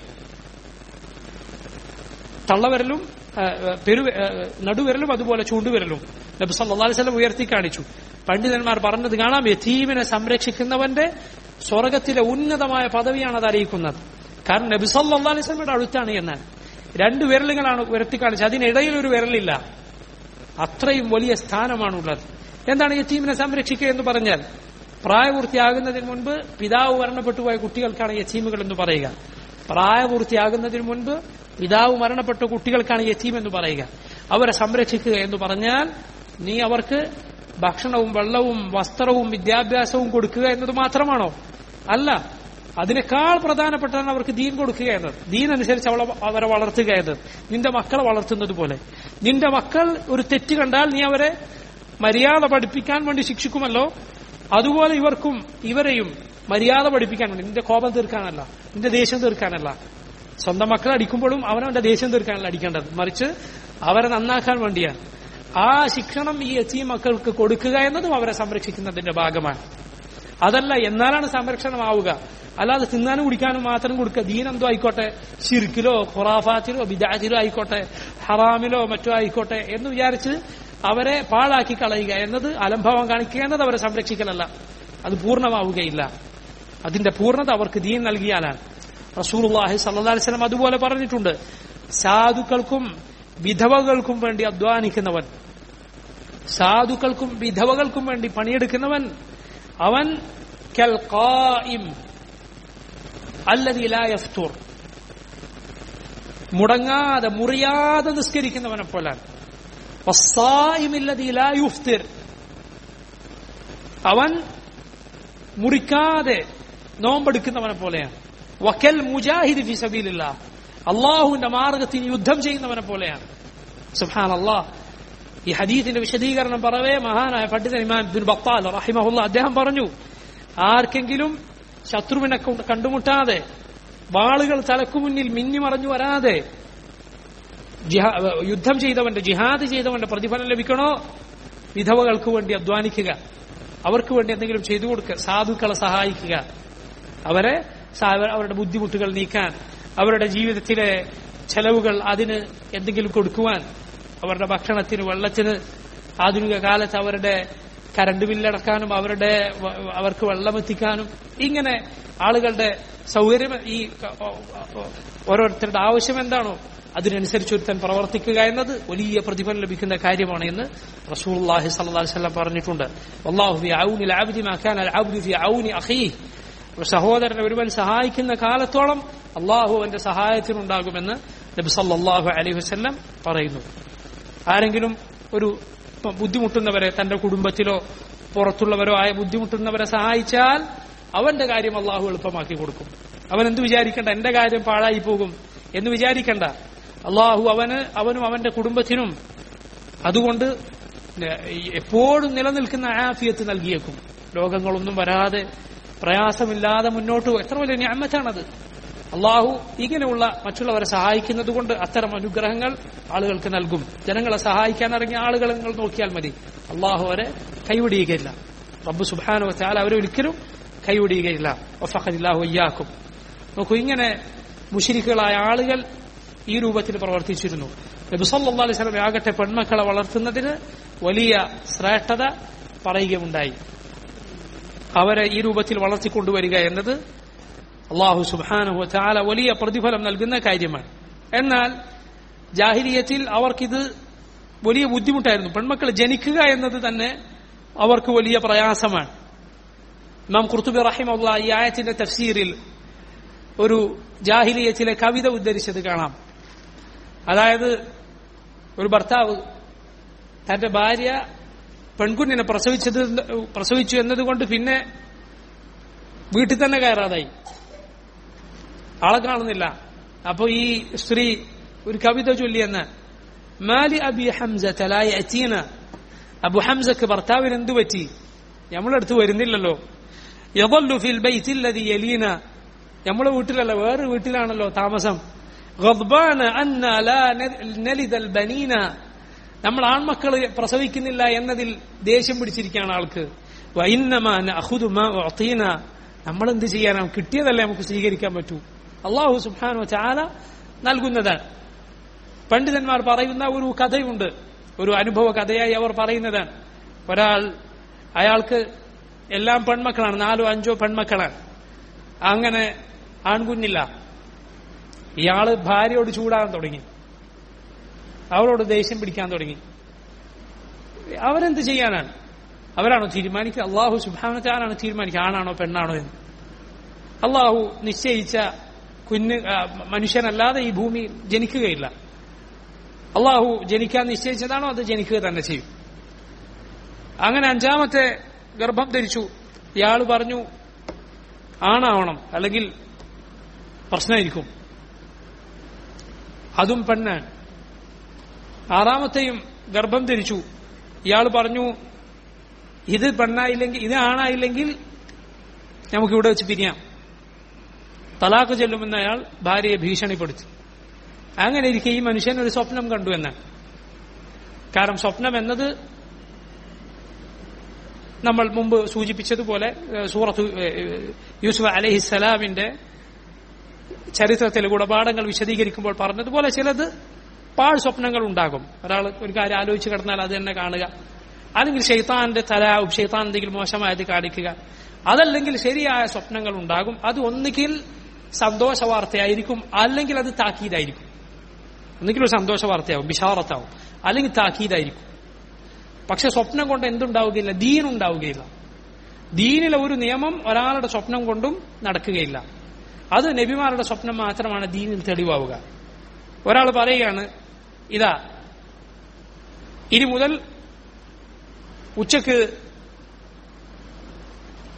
തള്ളവിരലും ആ, പെരു ആ, നടുവിരലും അതുപോലെ ചൂണ്ടുവിരലും നബി സല്ലല്ലാഹു അലൈഹി വസല്ലം ഉയർത്തി കാണിച്ചു പണ്ഡിതന്മാർ പറഞ്ഞത് കാണാം യതീമിനെ സംരക്ഷിക്കുന്നവന്റെ സ്വർഗത്തിലെ ഉന്നതമായ പദവിയാണ് അത് അറിയിക്കുന്നത് കാരണം നബി സല്ലല്ലാഹു അലൈഹി വസല്ലമയുടെ അടുത്താണ് എന്നാൽ രണ്ട് വിരലുകളാണ് ഉയർത്തി കാണിച്ചത് അതിനിടയിൽ ഒരു വിരലില്ല അത്രയും വലിയ സ്ഥാനമാണുള്ളത് എന്താണ് യത്തീമിനെ സംരക്ഷിക്കുക എന്ന് പറഞ്ഞാൽ പ്രായപൂർത്തിയാകുന്നതിന് മുൻപ് പിതാവ് മരണപ്പെട്ടുപോയ കുട്ടികൾക്കാണ് യത്തീമുകൾ എന്ന് പറയുക പ്രായപൂർത്തിയാകുന്നതിന് മുൻപ് പിതാവ് മരണപ്പെട്ട കുട്ടികൾക്കാണ് യത്തീം എന്ന് പറയുക അവരെ സംരക്ഷിക്കുക എന്ന് പറഞ്ഞാൽ നീ അവർക്ക് ഭക്ഷണവും വെള്ളവും വസ്ത്രവും വിദ്യാഭ്യാസവും കൊടുക്കുക എന്നത് മാത്രമാണോ അല്ല അതിനേക്കാൾ പ്രധാനപ്പെട്ടാണ് അവർക്ക് ദീൻ കൊടുക്കുക എന്നത് ദീൻ അനുസരിച്ച് അവളെ അവരെ വളർത്തുക എന്നത് നിന്റെ മക്കളെ വളർത്തുന്നത് പോലെ നിന്റെ മക്കൾ ഒരു തെറ്റ് കണ്ടാൽ നീ അവരെ മര്യാദ പഠിപ്പിക്കാൻ വേണ്ടി ശിക്ഷിക്കുമല്ലോ അതുപോലെ ഇവർക്കും ഇവരെയും മര്യാദ പഠിപ്പിക്കാൻ വേണ്ടി നിന്റെ കോപം തീർക്കാനല്ല നിന്റെ ദേഷ്യം തീർക്കാനല്ല സ്വന്തം മക്കളെ അടിക്കുമ്പോഴും അവനവന്റെ ദേഷ്യം തീർക്കാനല്ല അടിക്കേണ്ടത് മറിച്ച് അവരെ നന്നാക്കാൻ വേണ്ടിയാണ് ആ ശിക്ഷണം ഈ എത്തി മക്കൾക്ക് കൊടുക്കുക എന്നതും അവരെ സംരക്ഷിക്കുന്നതിന്റെ ഭാഗമാണ് അതല്ല എന്നാലാണ് സംരക്ഷണമാവുക അല്ലാതെ തിന്നാനും കുടിക്കാനും മാത്രം കൊടുക്കുക ദീനെന്തോ ആയിക്കോട്ടെ ഷിർക്കിലോ ഖുറാഫാത്തിലോ ബിദാത്തിലോ ആയിക്കോട്ടെ ഹറാമിലോ മറ്റോ ആയിക്കോട്ടെ എന്ന് വിചാരിച്ച് അവരെ പാഴാക്കി കളയുക എന്നത് അലംഭാവം കാണിക്കുക എന്നത് അവരെ സംരക്ഷിക്കലല്ല അത് പൂർണ്ണമാവുകയില്ല അതിന്റെ പൂർണ്ണത അവർക്ക് ദീൻ നൽകിയാലാണ് റസൂലുള്ളാഹി സല്ലല്ലാഹു അലൈഹി വസല്ലം അതുപോലെ പറഞ്ഞിട്ടുണ്ട് സാധുക്കൾക്കും വിധവകൾക്കും വേണ്ടി അധ്വാനിക്കുന്നവൻ സാധുക്കൾക്കും വിധവകൾക്കും വേണ്ടി പണിയെടുക്കുന്നവൻ അവൻ കൽ ഖായിം അല്ലദീ ലാ യഫ്തുർ മുടങ്ങാതെ മുറിയാതെ നിസ്കരിക്കുന്നവനെ പോലാണ് വസ്സായിം അല്ലദീ ലാ യുഫ്തിർ അവൻ മുറിക്കാതെ നോമ്പെടുക്കുന്നവനെ പോലെയാണ് വക്കൽ മുജാഹിദ് ഫി സബീലില്ല അള്ളാഹുവിന്റെ മാർഗത്തിൽ യുദ്ധം ചെയ്യുന്നവനെ പോലെയാണ് സുഹാൻ അള്ളാഹ് ഈ ഹദീസിന്റെ വിശദീകരണം പറവേ മഹാനായ പണ്ഡിതൻ ഇമാം ബിൻ ബത്താൽ റഹിമഹുല്ല അദ്ദേഹം പറഞ്ഞു ആർക്കെങ്കിലും ശത്രുവിനെ കൊണ്ട് കണ്ടുമുട്ടാതെ വാളുകൾ തലക്കു മുന്നിൽ മിന്നിമറഞ്ഞു വരാതെ ജിഹാ- യുദ്ധം ചെയ്തവന്റെ ജിഹാദ് ചെയ്തവന്റെ പ്രതിഫലം ലഭിക്കണോ വിധവകൾക്ക് വേണ്ടി അധ്വാനിക്കുക അവർക്ക് വേണ്ടി എന്തെങ്കിലും ചെയ്തു കൊടുക്കുക സാധുക്കളെ സഹായിക്കുക അവരെ സ- അവരുടെ ബുദ്ധിമുട്ടുകൾ നീക്കാൻ അവരുടെ ജീവിതത്തിലെ ചെലവുകൾ അതിന് എന്തെങ്കിലും കൊടുക്കുവാൻ അവരുടെ ഭക്ഷണത്തിന് വെള്ളത്തിന് ആധുനിക കാലത്ത് അവരുടെ കരണ്ട് ബില്ലടക്കാനും അവരുടെ വ- അവർക്ക് വെള്ളം എത്തിക്കാനും ഇങ്ങനെ ആളുകളുടെ സൗകര്യം ഈ ക- ഓ- ഓ- ഓരോരുത്തരുടെ ആവശ്യം എന്താണോ അതിനനുസരിച്ച് ഒരുത്തൻ പ്രവർത്തിക്കുക എന്നത് വലിയ പ്രതിഫലം ലഭിക്കുന്ന കാര്യമാണ് എന്ന് റസൂലുള്ളാഹി സ്വല്ലല്ലാഹി അലൈഹി വസല്ലം പറഞ്ഞിട്ടുണ്ട് വല്ലാഹു ഫി ഔനി അൽഅബ്ദി മാ കാന അൽഅബ്ദു ഫി ഔനി അഖീഹി ഒരു സഹോദരനെ ഒരുവൻ സഹായിക്കുന്ന കാലത്തോളം അള്ളാഹു അവന്റെ സഹായത്തിനുണ്ടാകുമെന്ന് നബി സല്ലല്ലാഹു അലൈഹി വസല്ലം പറയുന്നു ആരെങ്കിലും ഒരു ബുദ്ധിമുട്ടുന്നവരെ തന്റെ കുടുംബത്തിലോ പുറത്തുള്ളവരോ ആയ ബുദ്ധിമുട്ടുന്നവരെ സഹായിച്ചാൽ അവന്റെ കാര്യം അള്ളാഹു എളുപ്പമാക്കി കൊടുക്കും അവൻ എന്ത് വിചാരിക്കണ്ട എന്റെ കാര്യം പാഴായി പോകും എന്ന് വിചാരിക്കണ്ട അള്ളാഹു അവന് അവനും അവന്റെ കുടുംബത്തിനും അതുകൊണ്ട് എപ്പോഴും നിലനിൽക്കുന്ന ആഫിയത്ത് നൽകിയേക്കും രോഗങ്ങളൊന്നും വരാതെ പ്രയാസമില്ലാതെ മുന്നോട്ട് പോ- എത്ര വലിയ ഞാമത്താണത് അള്ളാഹു ഇങ്ങനെയുള്ള മറ്റുള്ളവരെ സഹായിക്കുന്നത് കൊണ്ട് അത്തരം അനുഗ്രഹങ്ങൾ ആളുകൾക്ക് നൽകും ജനങ്ങളെ സഹായിക്കാൻ ഇറങ്ങിയ ആളുകളെ നിങ്ങൾ നോക്കിയാൽ മതി അള്ളാഹു അവരെ കൈവിടിയുകയില്ല റബ്ബ് സുബാനു വെച്ചാൽ അവരെ ഒരിക്കലും കൈവിടിയുകയില്ല ഒഫഖില്ലാഹു അയ്യാക്കും നോക്കൂ ഇങ്ങനെ മുഷിരിക്കുകളായ ആളുകൾ ഈ രൂപത്തിൽ പ്രവർത്തിച്ചിരുന്നു നബി സല്ലല്ലാഹു അലൈഹി വസല്ലം ആകട്ടെ പെൺമക്കളെ വളർത്തുന്നതിന് വലിയ ശ്രേഷ്ഠത പറയുകയുണ്ടായി അവരെ ഈ രൂപത്തിൽ വളർത്തിക്കൊണ്ടുവരിക എന്നത് അള്ളാഹു സുബാനഹു ചാല വലിയ പ്രതിഫലം നൽകുന്ന കാര്യമാണ് എന്നാൽ ജാഹിലിയത്തിൽ അവർക്കിത് വലിയ ബുദ്ധിമുട്ടായിരുന്നു പെൺമക്കൾ ജനിക്കുക എന്നത് തന്നെ അവർക്ക് വലിയ പ്രയാസമാണ് ഇമാം ഖുർത്തുബി റഹിമുള്ള ഈ ആയത്തിന്റെ തഫ്സീറിൽ ഒരു ജാഹിലിയത്തിലെ കവിത ഉദ്ധരിച്ചത് കാണാം അതായത് ഒരു ഭർത്താവ് തന്റെ ഭാര്യ പെൺകുഞ്ഞിനെ പ്രസവിച്ചത് പ്രസവിച്ചു എന്നതുകൊണ്ട് പിന്നെ വീട്ടിൽ തന്നെ കയറാതായി ആളെ കാണുന്നില്ല അപ്പൊ ഈ സ്ത്രീ ഒരു കവിത ചൊല്ലിയെന്ന് മാലി അബി ഹംസ തലായ അച്ചീന അബു ഹംസക്ക് ഭർത്താവിന് എന്തു പറ്റി നമ്മളടുത്ത് വരുന്നില്ലല്ലോ യദല്ലു ഫിൽ ബൈത്തില്ലതി യലീന നമ്മളെ വീട്ടിലല്ല വേറെ വീട്ടിലാണല്ലോ താമസം ഗദ്ബാന അന്ന ലാ നലിദൽ ബനീന നമ്മൾ ആൺമക്കൾ പ്രസവിക്കുന്നില്ല എന്നതിൽ ദേഷ്യം പിടിച്ചിരിക്കുകയാണ് ആൾക്ക് വൈന്നമാന അഹുദുമ ഒത്തീന നമ്മൾ എന്ത് ചെയ്യാനാണ് കിട്ടിയതല്ലേ നമുക്ക് സ്വീകരിക്കാൻ പറ്റൂ അള്ളാഹു സുബാനു ചാല നൽകുന്നതാണ് പണ്ഡിതന്മാർ പറയുന്ന ഒരു കഥയുണ്ട് ഒരു അനുഭവ കഥയായി അവർ പറയുന്നതാണ് ഒരാൾ അയാൾക്ക് എല്ലാം പെൺമക്കളാണ് നാലോ അഞ്ചോ പെൺമക്കളാണ് അങ്ങനെ ആൺകുഞ്ഞില്ല ഇയാള് ഭാര്യയോട് ചൂടാകാൻ തുടങ്ങി അവളോട് ദേഷ്യം പിടിക്കാൻ തുടങ്ങി അവരെന്ത് ചെയ്യാനാണ് അവരാണോ തീരുമാനിക്കുക അള്ളാഹു സുബാനത്താരാണ് തീരുമാനിക്കുക ആണാണോ പെണ്ണാണോ എന്ന് അള്ളാഹു നിശ്ചയിച്ച കുഞ്ഞ് ആ, മനുഷ്യനല്ലാതെ ഈ ഭൂമി ജനിക്കുകയില്ല അള്ളാഹു ജനിക്കാൻ നിശ്ചയിച്ചതാണോ അത് ജനിക്കുക തന്നെ ചെയ്യും അങ്ങനെ അഞ്ചാമത്തെ ഗർഭം ധരിച്ചു ഇയാൾ പറഞ്ഞു ആണാവണം അല്ലെങ്കിൽ പ്രശ്നമായിരിക്കും അതും പെണ്ണാണ് ആറാമത്തെയും ഗർഭം ധരിച്ചു ഇയാൾ പറഞ്ഞു ഇത് പെണ്ണായില്ലെങ്കിൽ ഇത് ആണായില്ലെങ്കിൽ നമുക്ക് ഇവിടെ വെച്ച് പിരിയാം തലാഖ് ചെല്ലുമെന്ന് അയാൾ ഭാര്യയെ ഭീഷണിപ്പെടുത്തി അങ്ങനെ ഇരിക്കെ ഈ മനുഷ്യൻ ഒരു സ്വപ്നം കണ്ടു എന്നാണ് കാരണം സ്വപ്നം എന്നത് നമ്മൾ മുമ്പ് സൂചിപ്പിച്ചതുപോലെ ഏഹ്, സൂറത്ത് ഏഹ്, യൂസുഫ് അലഹിസലാമിന്റെ ചരിത്രത്തിലെ ഗുണപാഠങ്ങൾ വിശദീകരിക്കുമ്പോൾ പറഞ്ഞതുപോലെ ചിലത് പാഴ് സ്വപ്നങ്ങൾ ഉണ്ടാകും ഒരാൾ ഒരു കാര്യം ആലോചിച്ച് കിടന്നാൽ അത് തന്നെ കാണുക അല്ലെങ്കിൽ ഷെയ്ത്താന്റെ തലാവും ഷെയ്ത്താൻ എന്തെങ്കിലും മോശമായത് കാണിക്കുക അതല്ലെങ്കിൽ ശരിയായ സ്വപ്നങ്ങൾ ഉണ്ടാകും അത് ഒന്നുകിൽ സന്തോഷ വാർത്തയായിരിക്കും അല്ലെങ്കിൽ അത് താക്കീതായിരിക്കും ഒന്നുകിൽ ഒരു സന്തോഷ വാർത്തയാവും ബിഷാറത്താവും അല്ലെങ്കിൽ താക്കീതായിരിക്കും പക്ഷെ സ്വപ്നം കൊണ്ട് എന്തുണ്ടാവുകയില്ല ദീൻ ഉണ്ടാവുകയില്ല ദീനിലെ ഒരു നിയമം ഒരാളുടെ സ്വപ്നം കൊണ്ടും നടക്കുകയില്ല അത് നബിമാരുടെ സ്വപ്നം മാത്രമാണ് ദീനിൽ തെളിവാവുക ഒരാൾ പറയുകയാണ് ഇതാ ഇനി മുതൽ ഉച്ചക്ക്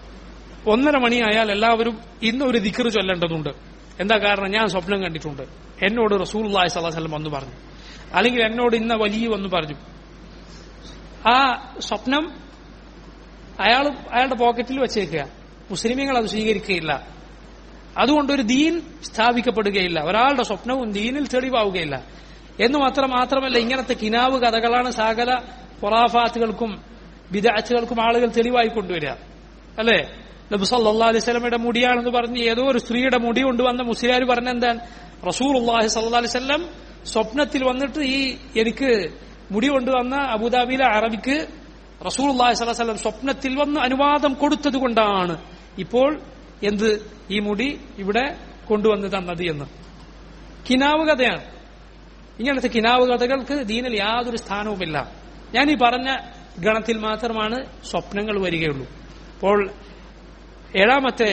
ഒന്നര മണിയായാൽ എല്ലാവരും ഇന്ന് ഒരു ദിക്കറ് ചൊല്ലേണ്ടതുണ്ട് എന്താ കാരണം ഞാൻ സ്വപ്നം കണ്ടിട്ടുണ്ട് എന്നോട് റസൂലുള്ളാഹി സ്വല്ലല്ലാഹു അലൈഹി വസല്ലം വന്നു പറഞ്ഞു അല്ലെങ്കിൽ എന്നോട് ഇന്ന വലിയ വന്നു പറഞ്ഞു ആ സ്വപ്നം അയാൾ അയാളുടെ പോക്കറ്റിൽ വെച്ചേക്കുക മുസ്ലിമീങ്ങൾ അത് സ്വീകരിക്കുകയില്ല അതുകൊണ്ട് ഒരു ദീൻ സ്ഥാപിക്കപ്പെടുകയില്ല ഒരാളുടെ സ്വപ്നവും ദീനിൽ തെളിവാവുകയില്ല എന്ന് മാത്രം മാത്രമല്ല ഇങ്ങനത്തെ കിനാവ് കഥകളാണ് സകല പൊറാഫാത്തുകൾക്കും വിദാച്ചുകൾക്കും ആളുകൾ തെളിവായി കൊണ്ടുവരിക അല്ലേ നബി സല്ലല്ലാഹു അലൈഹി സ്വലമയുടെ മുടിയാണെന്ന് പറഞ്ഞ് ഏതോ ഒരു സ്ത്രീയുടെ മുടി കൊണ്ടുവന്ന മുസ്ലിയാർ പറഞ്ഞ എന്താണ് റസൂൽ അള്ളാഹി സല്ലല്ലാഹു അലൈഹി വസല്ലം സ്വപ്നത്തിൽ വന്നിട്ട് ഈ എനിക്ക് മുടി കൊണ്ടുവന്ന അബുദാബിയിലെ അറബിക്ക് റസൂൽ അള്ളാഹി സ്വല്ലല്ലാഹു അലൈഹി വസല്ലം സ്വപ്നത്തിൽ വന്ന് അനുവാദം കൊടുത്തത് കൊണ്ടാണ് ഇപ്പോൾ എന്ത് ഈ മുടി ഇവിടെ കൊണ്ടുവന്ന് തന്നത് എന്ന് കിനാവ് കഥയാണ് ഇങ്ങനത്തെ കിനാവ് കഥകൾക്ക് ദീനിൽ യാതൊരു സ്ഥാനവുമില്ല ഞാൻ ഈ പറഞ്ഞ ഗണത്തിൽ മാത്രമാണ് സ്വപ്നങ്ങൾ വരികയുള്ളൂ അപ്പോൾ ഏഴാമത്തെ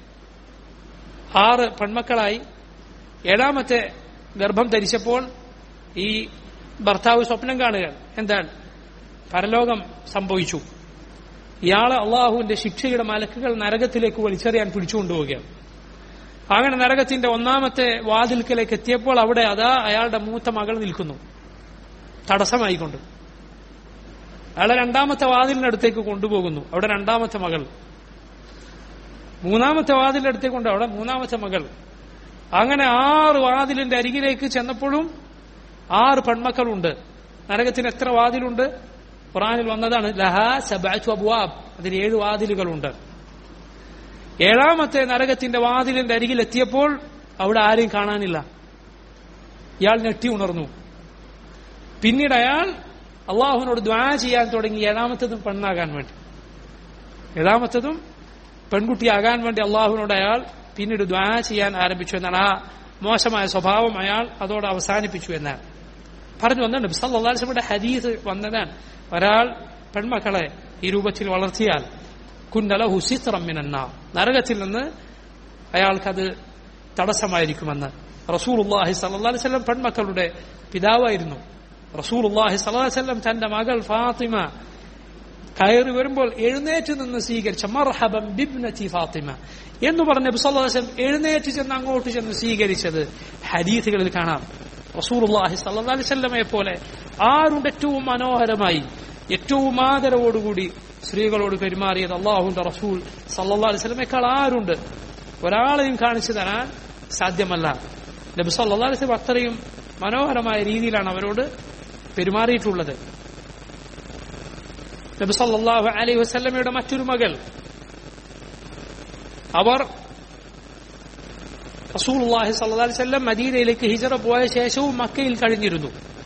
ആറ് പെൺമക്കളായി ഏഴാമത്തെ ഗർഭം ധരിച്ചപ്പോൾ ഈ ഭർത്താവ് സ്വപ്നം കാണുക എന്താണ് പരലോകം സംഭവിച്ചു ഇയാളെ അള്ളാഹുവിന്റെ ശിക്ഷയുടെ മലക്കുകൾ നരകത്തിലേക്ക് വലിച്ചെറിയാൻ പിടിച്ചുകൊണ്ടുപോവുകയാണ് അങ്ങനെ നരകത്തിന്റെ ഒന്നാമത്തെ വാതിൽക്കലേക്ക് എത്തിയപ്പോൾ അവിടെ അതാ അയാളുടെ മൂത്ത മകൾ നിൽക്കുന്നു തടസ്സമായിക്കൊണ്ട് അയാളെ രണ്ടാമത്തെ വാതിലിന്റെ അടുത്തേക്ക് കൊണ്ടുപോകുന്നു അവിടെ രണ്ടാമത്തെ മകൾ മൂന്നാമത്തെ വാതിലിന്റെ അടുത്തേക്ക് കൊണ്ട് അവിടെ മൂന്നാമത്തെ മകൾ അങ്ങനെ ആറ് വാതിലിന്റെ അരികിലേക്ക് ചെന്നപ്പോഴും ആറ് പെൺമക്കളുണ്ട് നരകത്തിന് എത്ര വാതിലുണ്ട് ഖുറാനിൽ വന്നതാണ് ലഹ സബഅതു അബ്വാബ് അതിന് ഏഴ് വാതിലുകളുണ്ട് ഏഴാമത്തെ നരകത്തിന്റെ വാതിലിന്റെ അരികിൽ എത്തിയപ്പോൾ അവിടെ ആരെയും കാണാനില്ല ഇയാൾ ഞെട്ടി ഉണർന്നു പിന്നീട് അയാൾ അള്ളാഹുവിനോട് ദ്വാ ചെയ്യാൻ തുടങ്ങി ഏഴാമത്തതും പെണ്ണാകാൻ വേണ്ടി ഏഴാമത്തതും പെൺകുട്ടിയാകാൻ വേണ്ടി അള്ളാഹുവിനോട് അയാൾ പിന്നീട് ദ്വാ ചെയ്യാൻ ആരംഭിച്ചു എന്നാണ് ആ മോശമായ സ്വഭാവം അയാൾ അതോടെ അവസാനിപ്പിച്ചു എന്നാണ് പറഞ്ഞു വന്നിട്ടുണ്ട് നബിസല്ലാസ്ലമിയുടെ ഹദീസ് വന്നതാണ് ഒരാൾ പെൺമക്കളെ ഈ രൂപത്തിൽ വളർത്തിയാൽ കുന്നല ഹുസിത്രമ്മിനെന്ന നരകത്തിൽ നിന്ന് അയാൾക്കത് തടസ്സമായിരിക്കുമെന്ന് റസൂൽ അള്ളാഹി സല്ലി വല്ലം പെൺമക്കളുടെ പിതാവായിരുന്നു റസൂൽ അള്ളാഹി സല്ലി വല്ലം തന്റെ മകൾ ഫാത്തിമ കയറി വരുമ്പോൾ എഴുന്നേറ്റ് നിന്ന് സ്വീകരിച്ച മർഹബം ബിബ്നത്തി ഫാത്തിമ എന്ന് പറഞ്ഞ നബിസ്വല്ലം എഴുന്നേറ്റ് ചെന്ന് അങ്ങോട്ട് ചെന്ന് സ്വീകരിച്ചത് ഹദീസുകളിൽ കാണാം റസൂർഹി സല്ലി സ്വല്ലമയെ പോലെ ആരുണ്ട് ഏറ്റവും മനോഹരമായി ഏറ്റവും ആദരവോടുകൂടി സ്ത്രീകളോട് പെരുമാറിയത് അള്ളാഹുന്റെ റസൂൽ സല്ലാ അലിസ്ലമേക്കാൾ ആരുണ്ട് ഒരാളെയും കാണിച്ചു തരാൻ സാധ്യമല്ല നബി സല്ലാ അലിസ്ലം അത്രയും മനോഹരമായ രീതിയിലാണ് അവരോട് പെരുമാറിയിട്ടുള്ളത് നബി സല്ലാഹു അലൈഹി വസ്ലമയുടെ മറ്റൊരു മകൾ അവർ റസൂൽഹി സല്ലാ വല്ലം മദീനയിലേക്ക് ഹിജറ പോയ ശേഷവും മക്കയിൽ കഴിഞ്ഞിരുന്നു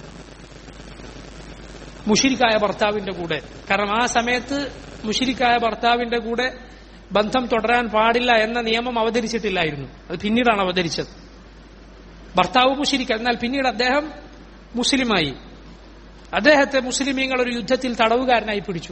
മുഷിരിക്കായ ഭർത്താവിന്റെ കൂടെ കാരണം ആ സമയത്ത് മുഷിരിക്കായ ഭർത്താവിന്റെ കൂടെ ബന്ധം തുടരാൻ പാടില്ല എന്ന നിയമം അവതരിച്ചിട്ടില്ലായിരുന്നു അത് പിന്നീടാണ് അവതരിച്ചത് ഭർത്താവ് മുഷിരിക്ക എന്നാൽ പിന്നീട് അദ്ദേഹം മുസ്ലിമായി അദ്ദേഹത്തെ മുസ്ലിമീങ്ങൾ ഒരു യുദ്ധത്തിൽ തടവുകാരനായി പിടിച്ചു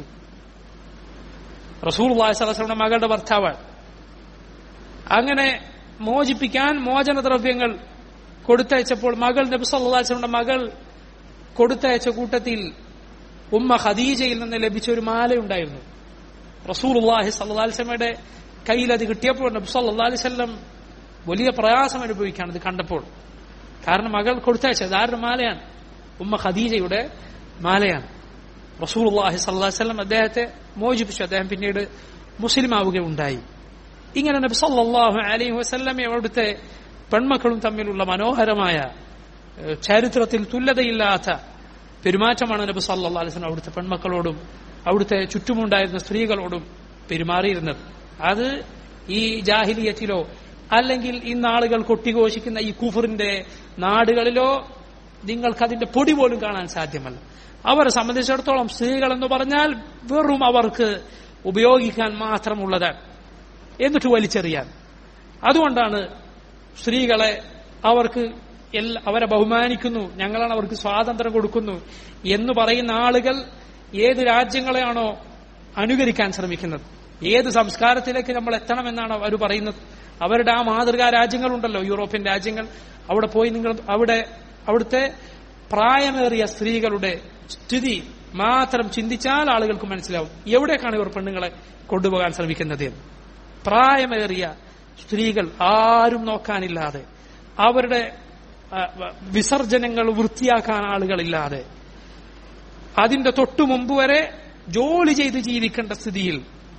റസൂൽ സലഹ്സയുടെ മകളുടെ ഭർത്താവാണ് അങ്ങനെ മോചിപ്പിക്കാൻ മോചനദ്രവ്യങ്ങൾ കൊടുത്തയച്ചപ്പോൾ മകൾ നബി സല്ലാസ്ലമിന്റെ മകൾ കൊടുത്തയച്ച കൂട്ടത്തിൽ ഉമ്മ ഖദീജയിൽ നിന്ന് ലഭിച്ച ഒരു മാലയുണ്ടായിരുന്നു റസൂൽ അള്ളാഹി സല്ലാസ്ലമയുടെ കയ്യിൽ അത് കിട്ടിയപ്പോൾ നബി സല്ലാ അലിസ്ലം വലിയ പ്രയാസം അനുഭവിക്കുകയാണ് ഇത് കണ്ടപ്പോൾ കാരണം മകൾ കൊടുത്തയച്ചത് ആരുടെ മാലയാണ് ഉമ്മ ഖദീജയുടെ മാലയാണ് റസൂൽ അള്ളാഹി സല്ലാസ്ലം അദ്ദേഹത്തെ മോചിപ്പിച്ചു അദ്ദേഹം പിന്നീട് മുസ്ലിം ആവുകയുണ്ടായി ഇങ്ങനെ നബി സല്ലാഹു അലൈഹി വസല്ലം അവിടുത്തെ പെൺമക്കളും തമ്മിലുള്ള മനോഹരമായ ചരിത്രത്തിൽ തുല്യതയില്ലാത്ത പെരുമാറ്റമാണ് നബി സല്ലാ അലിസ്ലം അവിടുത്തെ പെൺമക്കളോടും അവിടുത്തെ ചുറ്റുമുണ്ടായിരുന്ന സ്ത്രീകളോടും പെരുമാറിയിരുന്നത് അത് ഈ ജാഹിലിയത്തിലോ അല്ലെങ്കിൽ ഇന്ന് ആളുകൾ കൊട്ടിഘോഷിക്കുന്ന ഈ കുഫറിന്റെ നാടുകളിലോ നിങ്ങൾക്ക് അതിന്റെ പൊടി പോലും കാണാൻ സാധ്യമല്ല അവരെ സംബന്ധിച്ചിടത്തോളം സ്ത്രീകൾ എന്ന് പറഞ്ഞാൽ വെറും അവർക്ക് ഉപയോഗിക്കാൻ മാത്രമുള്ളതാണ് എന്നിട്ട് വലിച്ചെറിയാൻ അതുകൊണ്ടാണ് സ്ത്രീകളെ അവർക്ക് അവരെ ബഹുമാനിക്കുന്നു ഞങ്ങളാണ് അവർക്ക് സ്വാതന്ത്ര്യം കൊടുക്കുന്നു എന്ന് പറയുന്ന ആളുകൾ ഏത് രാജ്യങ്ങളെയാണോ അനുകരിക്കാൻ ശ്രമിക്കുന്നത് ഏത് സംസ്കാരത്തിലേക്ക് നമ്മൾ എത്തണമെന്നാണ് അവർ പറയുന്നത് അവരുടെ ആ മാതൃകാ രാജ്യങ്ങളുണ്ടല്ലോ യൂറോപ്യൻ രാജ്യങ്ങൾ അവിടെ പോയി നിങ്ങൾ അവിടെ അവിടുത്തെ പ്രായമേറിയ സ്ത്രീകളുടെ സ്ഥിതി മാത്രം ചിന്തിച്ചാൽ ആളുകൾക്ക് മനസ്സിലാവും എവിടേക്കാണ് ഇവർ പെണ്ണുങ്ങളെ കൊണ്ടുപോകാൻ ശ്രമിക്കുന്നത് എന്ന് പ്രായമേറിയ സ്ത്രീകൾ ആരും നോക്കാനില്ലാതെ അവരുടെ ആ, വിസർജനങ്ങൾ വൃത്തിയാക്കാൻ ആളുകളില്ലാതെ അതിന്റെ തൊട്ടു മുമ്പ് വരെ ജോലി ചെയ്ത് ജീവിക്കേണ്ട സ്ഥിതിയിൽ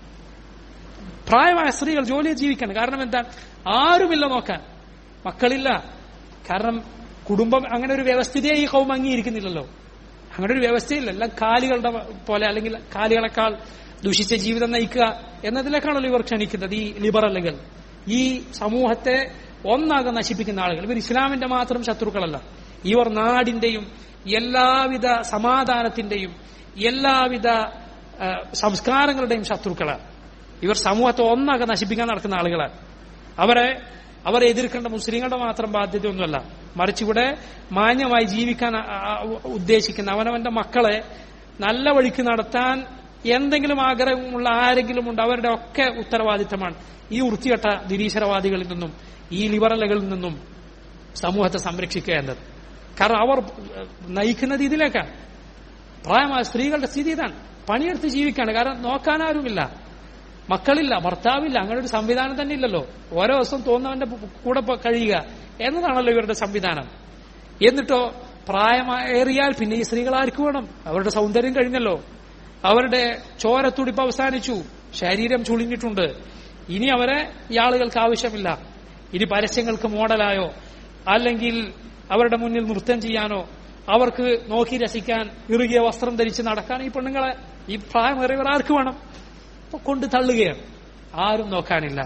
പ്രായമായ സ്ത്രീകൾ ജോലി ചെയ്ത് ജീവിക്കണം കാരണം എന്താ ആരുമില്ല നോക്കാൻ മക്കളില്ല കാരണം കുടുംബം അങ്ങനെ ഒരു വ്യവസ്ഥിതിയെ ഈ കൗമ അംഗീകരിക്കുന്നില്ലല്ലോ അങ്ങനെ ഒരു വ്യവസ്ഥയില്ല എല്ലാം കാലികളുടെ പോലെ അല്ലെങ്കിൽ കാലികളെക്കാൾ ദുഷിച്ച ജീവിതം നയിക്കുക എന്നതിലേക്കാണല്ലോ ഇവർ ക്ഷണിക്കുന്നത് ഈ ലിബറലുകൾ ഈ സമൂഹത്തെ ഒന്നാകെ നശിപ്പിക്കുന്ന ആളുകൾ ഇവർ ഇസ്ലാമിന്റെ മാത്രം ശത്രുക്കളല്ല ഇവർ നാടിന്റെയും എല്ലാവിധ സമാധാനത്തിന്റെയും എല്ലാവിധ ആ, സംസ്കാരങ്ങളുടെയും ശത്രുക്കളാണ് ഇവർ സമൂഹത്തെ ഒന്നാകെ നശിപ്പിക്കാൻ നടക്കുന്ന ആളുകളാണ് അവരെ അവരെ എതിർക്കേണ്ട മുസ്ലിങ്ങളുടെ മാത്രം ബാധ്യതയൊന്നുമല്ല മറിച്ച് ഇവിടെ മാന്യമായി ജീവിക്കാൻ ആ, ആ, ഉദ്ദേശിക്കുന്ന അവനവന്റെ മക്കളെ നല്ല വഴിക്ക് നടത്താൻ എന്തെങ്കിലും ആഗ്രഹമുള്ള ആരെങ്കിലും ഉണ്ട് അവരുടെ ഒക്കെ ഉത്തരവാദിത്തമാണ് ഈ വൃത്തികെട്ട നിരീശ്വരവാദികളിൽ നിന്നും ഈ ലിബറലുകളിൽ നിന്നും സമൂഹത്തെ സംരക്ഷിക്കുക എന്നത് കാരണം അവർ ഏഹ്, നയിക്കുന്നത് ഇതിലേക്കാണ് പ്രായമായ സ്ത്രീകളുടെ സ്ഥിതി ഇതാണ് പണിയെടുത്ത് ജീവിക്കാണ് കാരണം നോക്കാൻ ആരുമില്ല മക്കളില്ല ഭർത്താവില്ല അങ്ങനെ ഒരു സംവിധാനം തന്നെ ഇല്ലല്ലോ ഓരോ ദിവസം തോന്നുന്നവന്റെ കൂടെ പോ- കഴിയുക എന്നതാണല്ലോ ഇവരുടെ സംവിധാനം എന്നിട്ടോ പ്രായമേറിയാൽ പിന്നെ ഈ സ്ത്രീകൾ ആർക്ക് വേണം അവരുടെ സൗന്ദര്യം കഴിഞ്ഞല്ലോ അവരുടെ ചോരത്തുടിപ്പ് അവസാനിച്ചു ശരീരം ചുളിഞ്ഞിട്ടുണ്ട് ഇനി അവരെ ഈ ആളുകൾക്ക് ആവശ്യമില്ല ഇനി പരസ്യങ്ങൾക്ക് മോഡലായോ അല്ലെങ്കിൽ അവരുടെ മുന്നിൽ നൃത്തം ചെയ്യാനോ അവർക്ക് നോക്കി രസിക്കാൻ ഇറുകിയ വസ്ത്രം ധരിച്ച് നടക്കാൻ ഈ പെണ്ണുങ്ങളെ ഈ പ്രായമേറിയവർ ആർക്ക് വേണം അപ്പൊ കൊണ്ട് തള്ളുകയാണ് ആരും നോക്കാനില്ല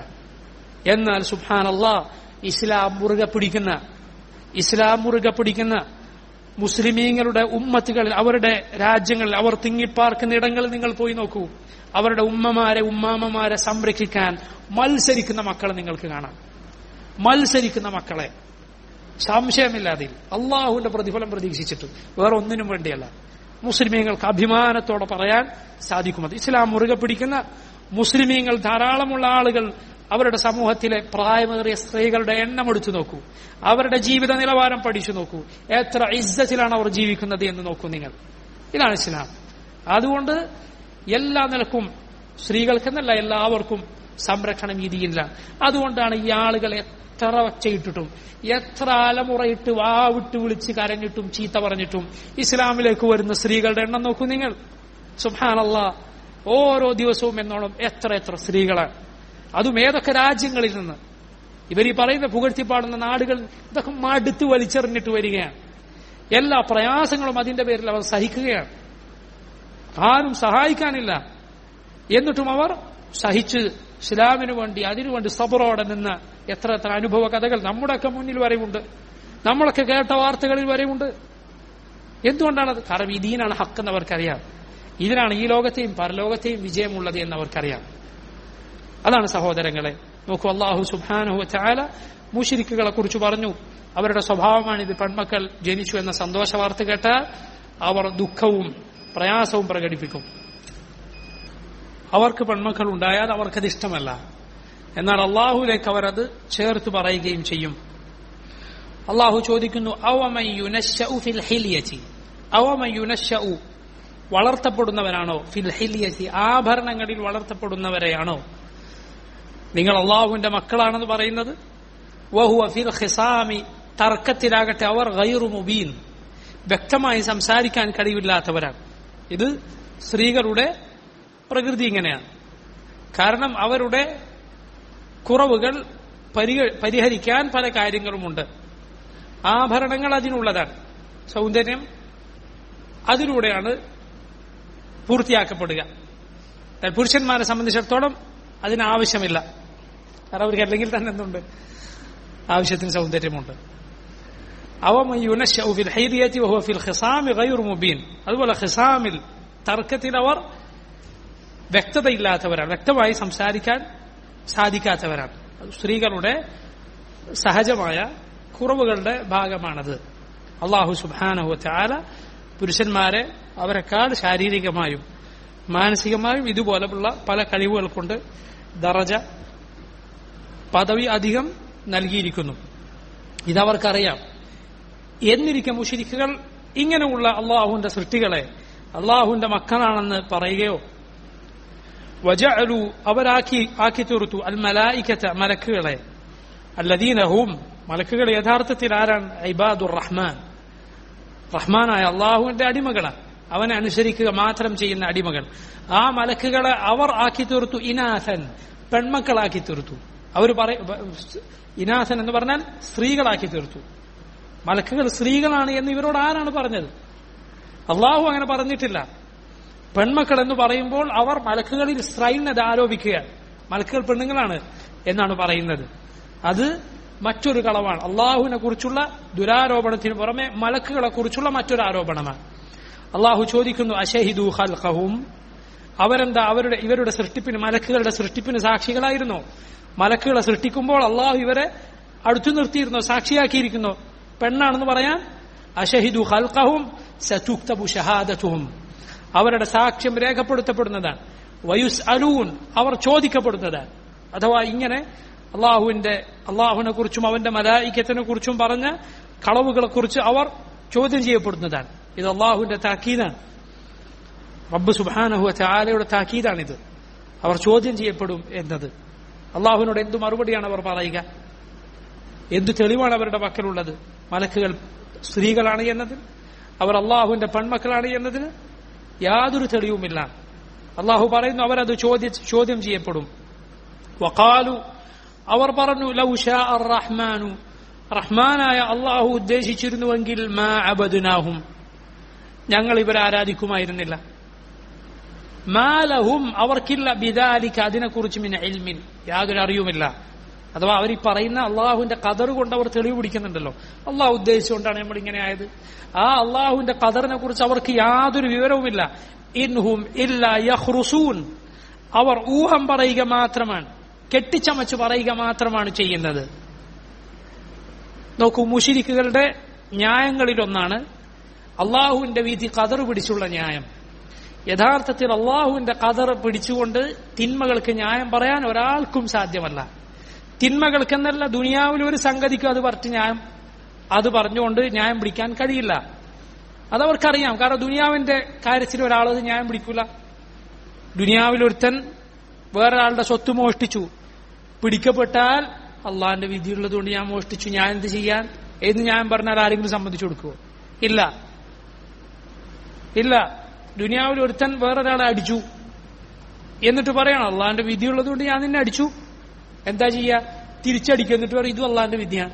എന്നാൽ സുബാനല്ല ഇസ്ലാം മുറുകെ പിടിക്കുന്ന ഇസ്ലാം മുറുകെ പിടിക്കുന്ന മുസ്ലിമീങ്ങളുടെ ഉമ്മത്തുകളിൽ അവരുടെ രാജ്യങ്ങളിൽ അവർ തിങ്ങിപ്പാർക്കുന്ന ഇടങ്ങളിൽ നിങ്ങൾ പോയി നോക്കൂ അവരുടെ ഉമ്മമാരെ ഉമ്മാമ്മമാരെ സംരക്ഷിക്കാൻ മത്സരിക്കുന്ന മക്കളെ നിങ്ങൾക്ക് കാണാം മത്സരിക്കുന്ന മക്കളെ സംശയമില്ലാതെ അള്ളാഹുവിന്റെ പ്രതിഫലം പ്രതീക്ഷിച്ചിട്ട് വേറെ ഒന്നിനും വേണ്ടിയല്ല മുസ്ലിമീങ്ങൾക്ക് അഭിമാനത്തോടെ പറയാൻ സാധിക്കുന്നത് ഇസ്ലാം മുറുകെ പിടിക്കുന്ന മുസ്ലിമീങ്ങൾ ധാരാളമുള്ള ആളുകൾ അവരുടെ സമൂഹത്തിലെ പ്രായമേറിയ സ്ത്രീകളുടെ എണ്ണം എടുത്തു നോക്കൂ അവരുടെ ജീവിത നിലവാരം പഠിച്ചു നോക്കൂ എത്ര ഇസ്സത്തിലാണ് അവർ ജീവിക്കുന്നത് എന്ന് നോക്കൂ നിങ്ങൾ ഇതാണ് ഇസ്ലാം അതുകൊണ്ട് എല്ലാ നിലക്കും സ്ത്രീകൾക്കെന്നല്ല എല്ലാവർക്കും സംരക്ഷണം രീതിയില്ല അതുകൊണ്ടാണ് ഈ ആളുകൾ എത്ര ഒച്ചയിട്ടിട്ടും എത്ര അലമുറയിട്ട് വാവിട്ട് വിളിച്ച് കരഞ്ഞിട്ടും ചീത്ത പറഞ്ഞിട്ടും ഇസ്ലാമിലേക്ക് വരുന്ന സ്ത്രീകളുടെ എണ്ണം നോക്കൂ നിങ്ങൾ സുബാനല്ല ഓരോ ദിവസവും എന്നോളം എത്ര എത്ര സ്ത്രീകളാണ് അതും ഏതൊക്കെ രാജ്യങ്ങളിൽ നിന്ന് ഇവർ ഈ പറയുന്ന പുകഴ്ത്തിപ്പാടുന്ന നാടുകൾ ഇതൊക്കെ മടുത്ത് വലിച്ചെറിഞ്ഞിട്ട് വരികയാണ് എല്ലാ പ്രയാസങ്ങളും അതിന്റെ പേരിൽ അവർ സഹിക്കുകയാണ് ആരും സഹായിക്കാനില്ല എന്നിട്ടും അവർ സഹിച്ച് ഇസ്ലാമിനു വേണ്ടി അതിനുവേണ്ടി സബറോടെ നിന്ന് എത്ര എത്ര അനുഭവ കഥകൾ നമ്മുടെയൊക്കെ മുന്നിൽ വരെയുണ്ട് നമ്മളൊക്കെ കേട്ട വാർത്തകളിൽ വരെയുണ്ട് എന്തുകൊണ്ടാണത് കാരണം ഈ ദീനാണ് ഹക്ക് എന്ന് അവർക്കറിയാം ഇതിനാണ് ഈ ലോകത്തെയും പരലോകത്തെയും വിജയമുള്ളത് എന്ന് അവർക്കറിയാം അതാണ് സഹോദരങ്ങളെ നോക്കൂ അള്ളാഹു സുബാനുഹു ചാല മുഷിരിക്കുകളെ കുറിച്ച് പറഞ്ഞു അവരുടെ സ്വഭാവമാണ് ഇത് പെൺമക്കൾ ജനിച്ചു എന്ന സന്തോഷ വാർത്ത കേട്ടാൽ അവർ ദുഃഖവും പ്രയാസവും പ്രകടിപ്പിക്കും അവർക്ക് പെൺമക്കൾ ഉണ്ടായാൽ അവർക്കത് ഇഷ്ടമല്ല എന്നാൽ അള്ളാഹുലേക്ക് അവർ അത് ചേർത്ത് പറയുകയും ചെയ്യും അള്ളാഹു ചോദിക്കുന്നു അവമൻ യുനശ്ശഉ ഫിൽ ഹിലിയത്തി അവമൻ യുനശ്ശഉ വളർത്തപ്പെടുന്നവരാണോ ഫിൽ ഹിലിയത്തി ആഭരണങ്ങളിൽ വളർത്തപ്പെടുന്നവരെയാണോ നിങ്ങൾ അള്ളാഹുവിന്റെ മക്കളാണെന്ന് പറയുന്നത് വഹുവ ഫിൽ ഖിസാമി തർക്കത്തിലാകട്ടെ അവർ ഗൈറു മുബീൻ വ്യക്തമായി സംസാരിക്കാൻ കഴിവില്ലാത്തവരാണ് ഇത് സ്ത്രീകളുടെ പ്രകൃതി ഇങ്ങനെയാണ് കാരണം അവരുടെ കുറവുകൾ പരിഹ- പരിഹരിക്കാൻ പല കാര്യങ്ങളുമുണ്ട് ആഭരണങ്ങൾ അതിനുള്ളതാണ് സൗന്ദര്യം അതിലൂടെയാണ് പൂർത്തിയാക്കപ്പെടുക എന്നാൽ പുരുഷന്മാരെ സംബന്ധിച്ചിടത്തോളം അതിന് ആവശ്യമില്ല കാരണം അവർക്ക് അല്ലെങ്കിൽ തന്നെ എന്തുണ്ട് ആവശ്യത്തിന് സൗന്ദര്യമുണ്ട് അവ യുനശ്ശഉ ഫിൽ ഹൈദിയത്തി വഹുവ ഫിൽ ഖിസാമി ഗൈറു മുബീൻ അതുപോലെ ഖിസാമിൽ തർക്കത്തിൽ അവർ വ്യക്തതയില്ലാത്തവരാണ് വ്യക്തമായി സംസാരിക്കാൻ സാധിക്കാത്തവരാണ് അത് സ്ത്രീകളുടെ സഹജമായ കുറവുകളുടെ ഭാഗമാണത് അള്ളാഹു സുബാനഹു ചാല പുരുഷന്മാരെ അവരെക്കാൾ ശാരീരികമായും മാനസികമായും ഇതുപോലെയുള്ള പല കഴിവുകൾ കൊണ്ട് ദറജ പദവി അധികം നൽകിയിരിക്കുന്നു ഇതവർക്കറിയാം എന്നിരിക്കെ മുഷിരിക്കുകൾ ഇങ്ങനെയുള്ള അള്ളാഹുവിന്റെ സൃഷ്ടികളെ അള്ളാഹുവിന്റെ മക്കളാണെന്ന് പറയുകയോ വജഅലു അവരാക്കി ആക്കി തീർത്തു അൽ മലായിക്കത്ത മലക്കുകളെ അല്ലദീനഹും മലക്കുകൾ യഥാർത്ഥത്തിൽ ആരാണ് ഇബാദുർ റഹ്മാൻ റഹ്മാനായ അള്ളാഹുവിന്റെ അടിമകളാണ് അവനെ അനുസരിക്കുക മാത്രം ചെയ്യുന്ന അടിമകൾ ആ മലക്കുകളെ അവർ ആക്കി തീർത്തു ഇനാഥൻ പെൺമക്കളാക്കി തീർത്തു അവർ പറ ഇനാഥൻ എന്ന് പറഞ്ഞാൽ സ്ത്രീകളാക്കി തീർത്തു മലക്കുകൾ സ്ത്രീകളാണ് എന്ന് ഇവരോട് ആരാണ് പറഞ്ഞത് അള്ളാഹു അങ്ങനെ പറഞ്ഞിട്ടില്ല പെൺമക്കൾ എന്ന് പറയുമ്പോൾ അവർ മലക്കുകളിൽ സ്ത്രൈനത ആരോപിക്കുകയാണ് മലക്കുകൾ പെണ്ണുങ്ങളാണ് എന്നാണ് പറയുന്നത് അത് മറ്റൊരു കളവാണ് അള്ളാഹുവിനെ കുറിച്ചുള്ള ദുരാരോപണത്തിന് പുറമെ മലക്കുകളെ കുറിച്ചുള്ള മറ്റൊരു ആരോപണമാണ് അള്ളാഹു ചോദിക്കുന്നു അഷഹിദു ഖൽഖഹും അവരെന്താ അവരുടെ ഇവരുടെ സൃഷ്ടിപ്പിന് മലക്കുകളുടെ സൃഷ്ടിപ്പിന് സാക്ഷികളായിരുന്നോ മലക്കുകളെ സൃഷ്ടിക്കുമ്പോൾ അള്ളാഹു ഇവരെ അടുത്തു നിർത്തിയിരുന്നോ സാക്ഷിയാക്കിയിരിക്കുന്നോ പെണ്ണാണെന്ന് പറയാൻ അഷഹിദു ഖൽഖഹും സതുക്തബു ഷഹാദത്തുഹും അവരുടെ സാക്ഷ്യം രേഖപ്പെടുത്തപ്പെടുന്നതാണ് വയുസ് അലൂൻ അവർ ചോദിക്കപ്പെടുന്നതാണ് അഥവാ ഇങ്ങനെ അള്ളാഹുവിന്റെ അള്ളാഹുവിനെ കുറിച്ചും അവന്റെ മലായിക്കത്തിനെ കുറിച്ചും പറഞ്ഞ കളവുകളെ കുറിച്ച് അവർ ചോദ്യം ചെയ്യപ്പെടുന്നതാണ് ഇത് അള്ളാഹുവിന്റെ താക്കീതാണ് റബ്ബ് സുബാനഹു ചാലയുടെ താക്കീതാണിത് അവർ ചോദ്യം ചെയ്യപ്പെടും എന്നത് അള്ളാഹുവിനോട് എന്തു മറുപടിയാണ് അവർ പറയുക എന്തു തെളിവാണ് അവരുടെ പക്കലുള്ളത് മലക്കുകൾ സ്ത്രീകളാണ് എന്നതിന് അവർ അള്ളാഹുവിന്റെ പെൺമക്കളാണ് എന്നതിന് യാതൊരു തെളിവുമില്ല അള്ളാഹു പറയുന്നു അവരത് ചോദ്യ ചോദ്യം ചെയ്യപ്പെടും വക്കാലു അവർ പറഞ്ഞു ലൗ ഷാ അർ റഹ്മാനു റഹ്മാനായ അള്ളാഹു ഉദ്ദേശിച്ചിരുന്നുവെങ്കിൽ മാ അബദുനാഹും ഞങ്ങൾ ഇവരെ ആരാധിക്കുമായിരുന്നില്ല മാലഹും അവർക്കില്ല ബിദാലിക്ക് അതിനെക്കുറിച്ച് മിന എൽമിൻ യാതൊരു അറിയുമില്ല അഥവാ അവർ ഈ പറയുന്ന അള്ളാഹുവിന്റെ കതർ കൊണ്ട് അവർ തെളിവ് പിടിക്കുന്നുണ്ടല്ലോ അള്ളാഹു ഉദ്ദേശിച്ചുകൊണ്ടാണ് നമ്മൾ ഇങ്ങനെ ആയത് ആ അള്ളാഹുവിന്റെ കതറിനെ കുറിച്ച് അവർക്ക് യാതൊരു വിവരവുമില്ല ഇൻഹും ഇല്ല യഹ്റുസൂൻ അവർ ഊഹം പറയുക മാത്രമാണ് കെട്ടിച്ചമച്ച് പറയുക മാത്രമാണ് ചെയ്യുന്നത് നോക്കൂ മുഷിരിക്കുകളുടെ ന്യായങ്ങളിലൊന്നാണ് അള്ളാഹുവിന്റെ വീതി കതർ പിടിച്ചുള്ള ന്യായം യഥാർത്ഥത്തിൽ അള്ളാഹുവിന്റെ കതർ പിടിച്ചുകൊണ്ട് തിന്മകൾക്ക് ന്യായം പറയാൻ ഒരാൾക്കും സാധ്യമല്ല തിന്മകൾക്കെന്നല്ല ദുനിയാവിൽ ഒരു സംഗതിക്കും അത് പറഞ്ഞ് ന്യായം അത് പറഞ്ഞുകൊണ്ട് ന്യായം പിടിക്കാൻ കഴിയില്ല അതവർക്കറിയാം കാരണം ദുനിയാവിന്റെ കാര്യത്തിൽ ഒരാൾ അത് ന്യായം പിടിക്കൂല ദുനിയാവിൽ ഒരുത്തൻ വേറൊരാളുടെ സ്വത്ത് മോഷ്ടിച്ചു പിടിക്കപ്പെട്ടാൽ അള്ളാഹിന്റെ വിധിയുള്ളത് കൊണ്ട് ഞാൻ മോഷ്ടിച്ചു ഞാൻ എന്ത് ചെയ്യാൻ എന്ന് ഞാൻ പറഞ്ഞാൽ ആരെങ്കിലും സമ്മതിച്ചു കൊടുക്കുവോ ഇല്ല ഇല്ല ദുനിയാവിൽ ഒരുത്തൻ വേറൊരാളെ അടിച്ചു എന്നിട്ട് പറയണം അള്ളാഹിന്റെ വിധിയുള്ളത് കൊണ്ട് ഞാൻ നിന്നെ അടിച്ചു എന്താ ചെയ്യാ തിരിച്ചടിക്കുക എന്നിട്ട് പറയും ഇതും അള്ളാഹിന്റെ വിധിയാണ്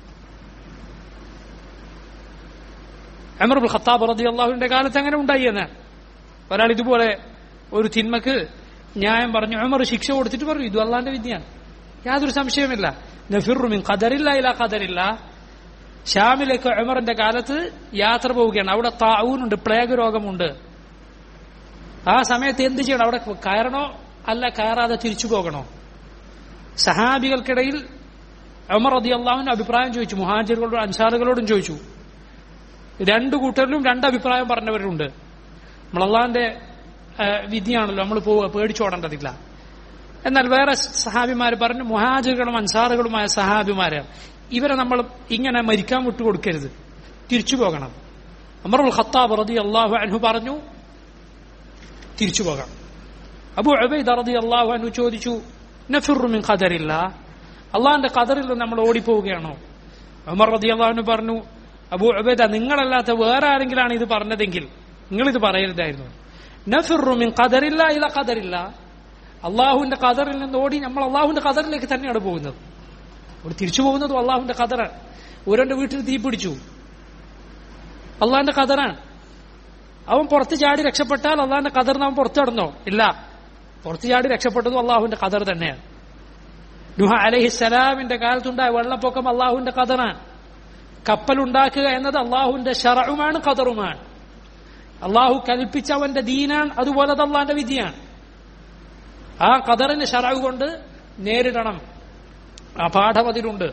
അമറുൽ ഖത്താബ് റതി അള്ളാഹുവിന്റെ കാലത്ത് അങ്ങനെ ഉണ്ടായി എന്നാണ് ഒരാൾ ഇതുപോലെ ഒരു തിന്മക്ക് ന്യായം പറഞ്ഞു അമർ ശിക്ഷ കൊടുത്തിട്ട് പറഞ്ഞു ഇതും അള്ളാഹിന്റെ വിധിയാണ് യാതൊരു സംശയമില്ല നഫിറുമിൻ ഖദറില്ല ഇല്ല ഖദറില്ല ഷാമിലേക്ക് ഉമറിന്റെ കാലത്ത് യാത്ര പോവുകയാണ് അവിടെ താവൂനുണ്ട് പ്ലേഗ് രോഗമുണ്ട് ആ സമയത്ത് എന്ത് ചെയ്യണം അവിടെ കയറണോ അല്ല കയറാതെ തിരിച്ചു പോകണോ സഹാബികൾക്കിടയിൽ ഉമർ റതി അള്ളാഹുവിന്റെ അഭിപ്രായം ചോദിച്ചു മുഹാജിറുകളോടും അൻസാറുകളോടും ചോദിച്ചു രണ്ടു കൂട്ടരിലും രണ്ട് അഭിപ്രായം പറഞ്ഞവരുണ്ട് നമ്മൾ അള്ളാഹിന്റെ വിധിയാണല്ലോ നമ്മൾ പോവുക പേടിച്ചോടേണ്ടതില്ല എന്നാൽ വേറെ സഹാബിമാർ പറഞ്ഞു മുഹാജിറുകളും അൻസാറുകളുമായ സഹാബിമാരാണ് ഇവരെ നമ്മൾ ഇങ്ങനെ മരിക്കാൻ വിട്ടുകൊടുക്കരുത് തിരിച്ചു പോകണം അമറുൽ ഖത്താബ് റതി അള്ളാഹു അൻഹു പറഞ്ഞു തിരിച്ചു പോകാം അബു അബൈദ് റതി അള്ളാഹു അൻഹു ചോദിച്ചു നഫിറുമിൻ ഖദറില്ല അള്ളാഹിന്റെ ഖദറിൽ നിന്ന് നമ്മൾ ഓടിപ്പോവുകയാണോ ഉമർ റതി അള്ളാഹുനു പറഞ്ഞു അബു അബൈദ നിങ്ങളല്ലാത്ത വേറെ ആരെങ്കിലാണ് ഇത് പറഞ്ഞതെങ്കിൽ നിങ്ങളിത് പറയരുതായിരുന്നു നഫിറുമിൻ ഖദറില്ല ഇല ഖദറില്ല അള്ളാഹുവിന്റെ ഖദറിൽ നിന്ന് ഓടി നമ്മൾ അള്ളാഹുവിന്റെ ഖദറിലേക്ക് തന്നെയാണ് പോകുന്നത് അവിടെ തിരിച്ചു പോകുന്നതും അള്ളാഹുവിന്റെ ഖദറാണ് ഓരോന്റെ വീട്ടിൽ തീ പിടിച്ചു അള്ളാഹിന്റെ ഖദറാണ് അവൻ പുറത്ത് ചാടി രക്ഷപ്പെട്ടാൽ അള്ളാഹിന്റെ ഖദറിന് അവൻ പുറത്തു കടന്നോ ഇല്ല പുറത്ത് ചാടി രക്ഷപ്പെട്ടതും അള്ളാഹുവിന്റെ ഖദർ തന്നെയാണ് നുഹ അലഹിസലാമിന്റെ കാലത്തുണ്ടായ വെള്ളപ്പൊക്കം അള്ളാഹുവിന്റെ ഖദറാണ് കപ്പലുണ്ടാക്കുക എന്നത് അള്ളാഹുവിന്റെ ഷറവുമാണ് ഖദറുമാണ് അള്ളാഹു കൽപ്പിച്ച അവന്റെ ദീനാണ് അതുപോലെ അത് അള്ളാഹിന്റെ വിധിയാണ് ആ ഖദറിന് ഷറവ് കൊണ്ട് നേരിടണം ആ പാഠം അതിലുണ്ട്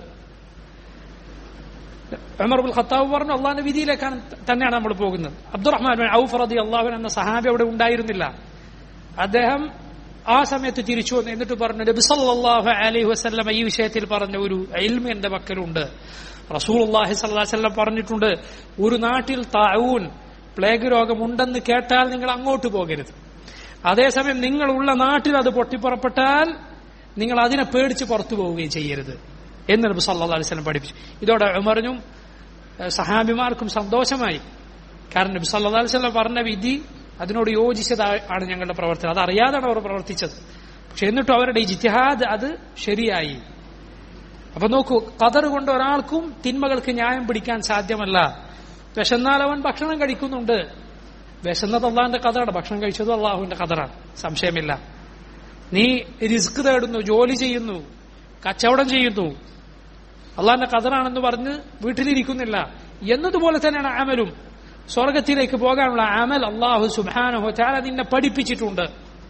ഉമർബുൽ ഖത്താബ് പറഞ്ഞു അള്ളാഹിന്റെ വിധിയിലേക്കാണ് തന്നെയാണ് നമ്മൾ പോകുന്നത് അബ്ദുറഹ്മാൻ ബിൻ ഔഫ് റതി അള്ളാഹുൻ എന്ന സഹാബി അവിടെ ഉണ്ടായിരുന്നില്ല അദ്ദേഹം ആ സമയത്ത് തിരിച്ചു വന്നു എന്നിട്ട് പറഞ്ഞു നബി സല്ലല്ലാഹു അലൈഹി വസല്ലം ഈ വിഷയത്തിൽ പറഞ്ഞ ഒരു ഇൽമ എന്റെ പക്കലുണ്ട് റസൂൽ അള്ളാഹി സല്ലാസ്ലം പറഞ്ഞിട്ടുണ്ട് ഒരു നാട്ടിൽ താവൂൻ പ്ലേഗ് രോഗം ഉണ്ടെന്ന് കേട്ടാൽ നിങ്ങൾ അങ്ങോട്ട് പോകരുത് അതേസമയം നിങ്ങളുള്ള നാട്ടിൽ അത് പൊട്ടിപ്പുറപ്പെട്ടാൽ നിങ്ങൾ അതിനെ പേടിച്ച് പുറത്തു പോവുകയും ചെയ്യരുത് എന്ന് നബി സല്ലാ അലൈഹി സ്വലം പഠിപ്പിച്ചു ഇതോടെ ഉമറിനും ഏഹ്, സഹാബിമാർക്കും സന്തോഷമായി കാരണം നബി സല്ലാ അലൈഹി സ്വലം പറഞ്ഞ വിധി അതിനോട് യോജിച്ചതാണ് ഞങ്ങളുടെ പ്രവർത്തനം അത് അറിയാതാണ് അവർ പ്രവർത്തിച്ചത് പക്ഷെ എന്നിട്ടും അവരുടെ ഈ ജിത്തിഹാദ് അത് ശരിയായി അപ്പൊ നോക്കൂ കതർ കൊണ്ട് ഒരാൾക്കും തിന്മകൾക്ക് ന്യായം പിടിക്കാൻ സാധ്യമല്ല വിശന്നാൽ അവൻ ഭക്ഷണം കഴിക്കുന്നുണ്ട് വിശന്നത് അള്ളാഹിന്റെ കഥറാണ് ഭക്ഷണം കഴിച്ചതും അള്ളാഹുവിന്റെ കഥറാണ് സംശയമില്ല നീ റിസ്ക് തേടുന്നു ജോലി ചെയ്യുന്നു കച്ചവടം ചെയ്യുന്നു അള്ളാഹിന്റെ കഥറാണെന്ന് പറഞ്ഞ് വീട്ടിലിരിക്കുന്നില്ല എന്നതുപോലെ തന്നെയാണ് അമലും സ്വർഗത്തിലേക്ക് പോകാനുള്ള അമൽ അള്ളാഹു സുബാനഹു ചാല നിന്നെ പഠിപ്പിച്ചിട്ടുണ്ട്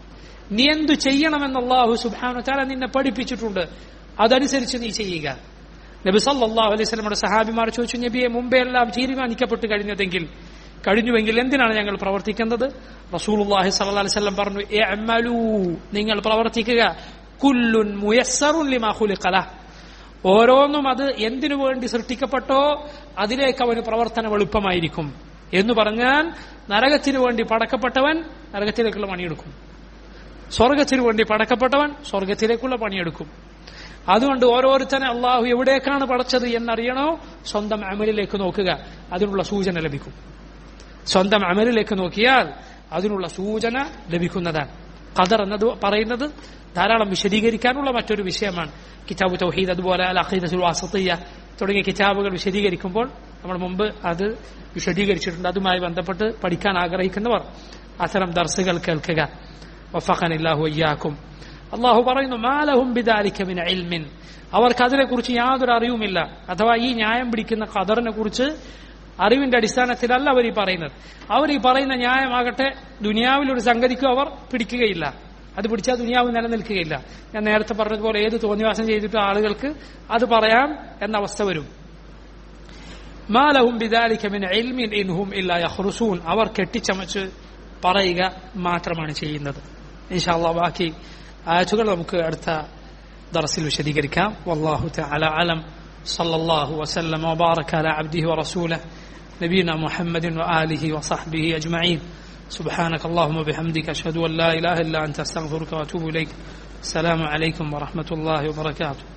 നീ എന്തു ചെയ്യണമെന്ന് അള്ളാഹു സുബാനു ചാല നിന്നെ പഠിപ്പിച്ചിട്ടുണ്ട് അതനുസരിച്ച് നീ ചെയ്യുക നബി സല്ലല്ലാഹു അലൈഹി സ്വലമയുടെ സഹാബിമാർ ചോദിച്ചു നബിയെ മുമ്പേ എല്ലാം തീരുമാനിക്കപ്പെട്ട് കഴിഞ്ഞതെങ്കിൽ കഴിഞ്ഞുവെങ്കിൽ എന്തിനാണ് ഞങ്ങൾ പ്രവർത്തിക്കുന്നത് റസൂലുള്ളാഹി സ്വല്ലല്ലാഹു അലൈഹി വസല്ലം പറഞ്ഞു ഇഅ്മലൂ നിങ്ങൾ പ്രവർത്തിക്കുക കുല്ലുൻ മുയസ്സറുൻ ലിമാ ഖുലിഖ ലഹ് ഓരോന്നും അത് എന്തിനു വേണ്ടി സൃഷ്ടിക്കപ്പെട്ടോ അതിലേക്ക് അവന് പ്രവർത്തനം എളുപ്പമായിരിക്കും എന്ന് പറഞ്ഞാൽ നരകത്തിനു വേണ്ടി പടക്കപ്പെട്ടവൻ നരകത്തിലേക്കുള്ള പണിയെടുക്കും സ്വർഗത്തിനു വേണ്ടി പടക്കപ്പെട്ടവൻ സ്വർഗത്തിലേക്കുള്ള പണിയെടുക്കും അതുകൊണ്ട് ഓരോരുത്തനെ അള്ളാഹു എവിടേക്കാണ് പടച്ചത് എന്നറിയണോ സ്വന്തം അമലിലേക്ക് നോക്കുക അതിനുള്ള സൂചന ലഭിക്കും സ്വന്തം അമലിലേക്ക് നോക്കിയാൽ അതിനുള്ള സൂചന ലഭിക്കുന്നതാണ് ഖദർ എന്നത് പറയുന്നത് ധാരാളം വിശദീകരിക്കാനുള്ള മറ്റൊരു വിഷയമാണ് കിതാബ് തൗഹീദ് അതുപോലെ അൽ അഖീദത്തുൽ വാസത്തിയ തുടങ്ങിയ കിതാബുകൾ വിശദീകരിക്കുമ്പോൾ നമ്മൾ മുമ്പ് അത് വിശദീകരിച്ചിട്ടുണ്ട് അതുമായി ബന്ധപ്പെട്ട് പഠിക്കാൻ ആഗ്രഹിക്കുന്നവർ അത്തരം ദർസുകൾ കേൾക്കുക വഫഖനില്ലാഹു അയ്യാക്കും അള്ളാഹു പറയുന്നു മാലഹും ബിദാലിക മിൻ ഇൽമിൻ അവർക്ക് അതിനെക്കുറിച്ച് യാതൊരു അറിവുമില്ല അഥവാ ഈ ന്യായം പിടിക്കുന്ന ഖദറിനെ കുറിച്ച് അറിവിന്റെ അടിസ്ഥാനത്തിലല്ല അവർ ഈ പറയുന്നത് അവർ ഈ പറയുന്ന ന്യായമാകട്ടെ ദുനിയാവിൽ ഒരു സംഗതിക്കും അവർ പിടിക്കുകയില്ല അത് പിടിച്ചാൽ ദുനിയാവ് നിലനിൽക്കുകയില്ല ഞാൻ നേരത്തെ പറഞ്ഞതുപോലെ ഏത് തോന്നിവാസം ചെയ്തിട്ട് ആളുകൾക്ക് അത് പറയാം എന്ന അവസ്ഥ വരും മാലഹും ബിദാലിക മിൻ ഇൽമിൻ ഇൻഹും ഇല്ലാ യഖ്റുസൂൻ അവർ കെട്ടിച്ചമച്ച് പറയുക മാത്രമാണ് ചെയ്യുന്നത് ഇൻഷാല്ലാ ബാക്കി ആയത്തുകൾ നമുക്ക് അടുത്ത ദർസിൽ വിശദീകരിക്കാം വല്ലാഹു തആല അലം സല്ലല്ലാഹു വസല്ലം വബാറക അല അബ്ദിഹി വറസൂലിhi نبينا محمد وآله وصحبه أجمعين سبحانك اللهم وبحمدك أشهد أن لا إله إلا أنت أستغفرك وأتوب إليك السلام عليكم ورحمة الله وبركاته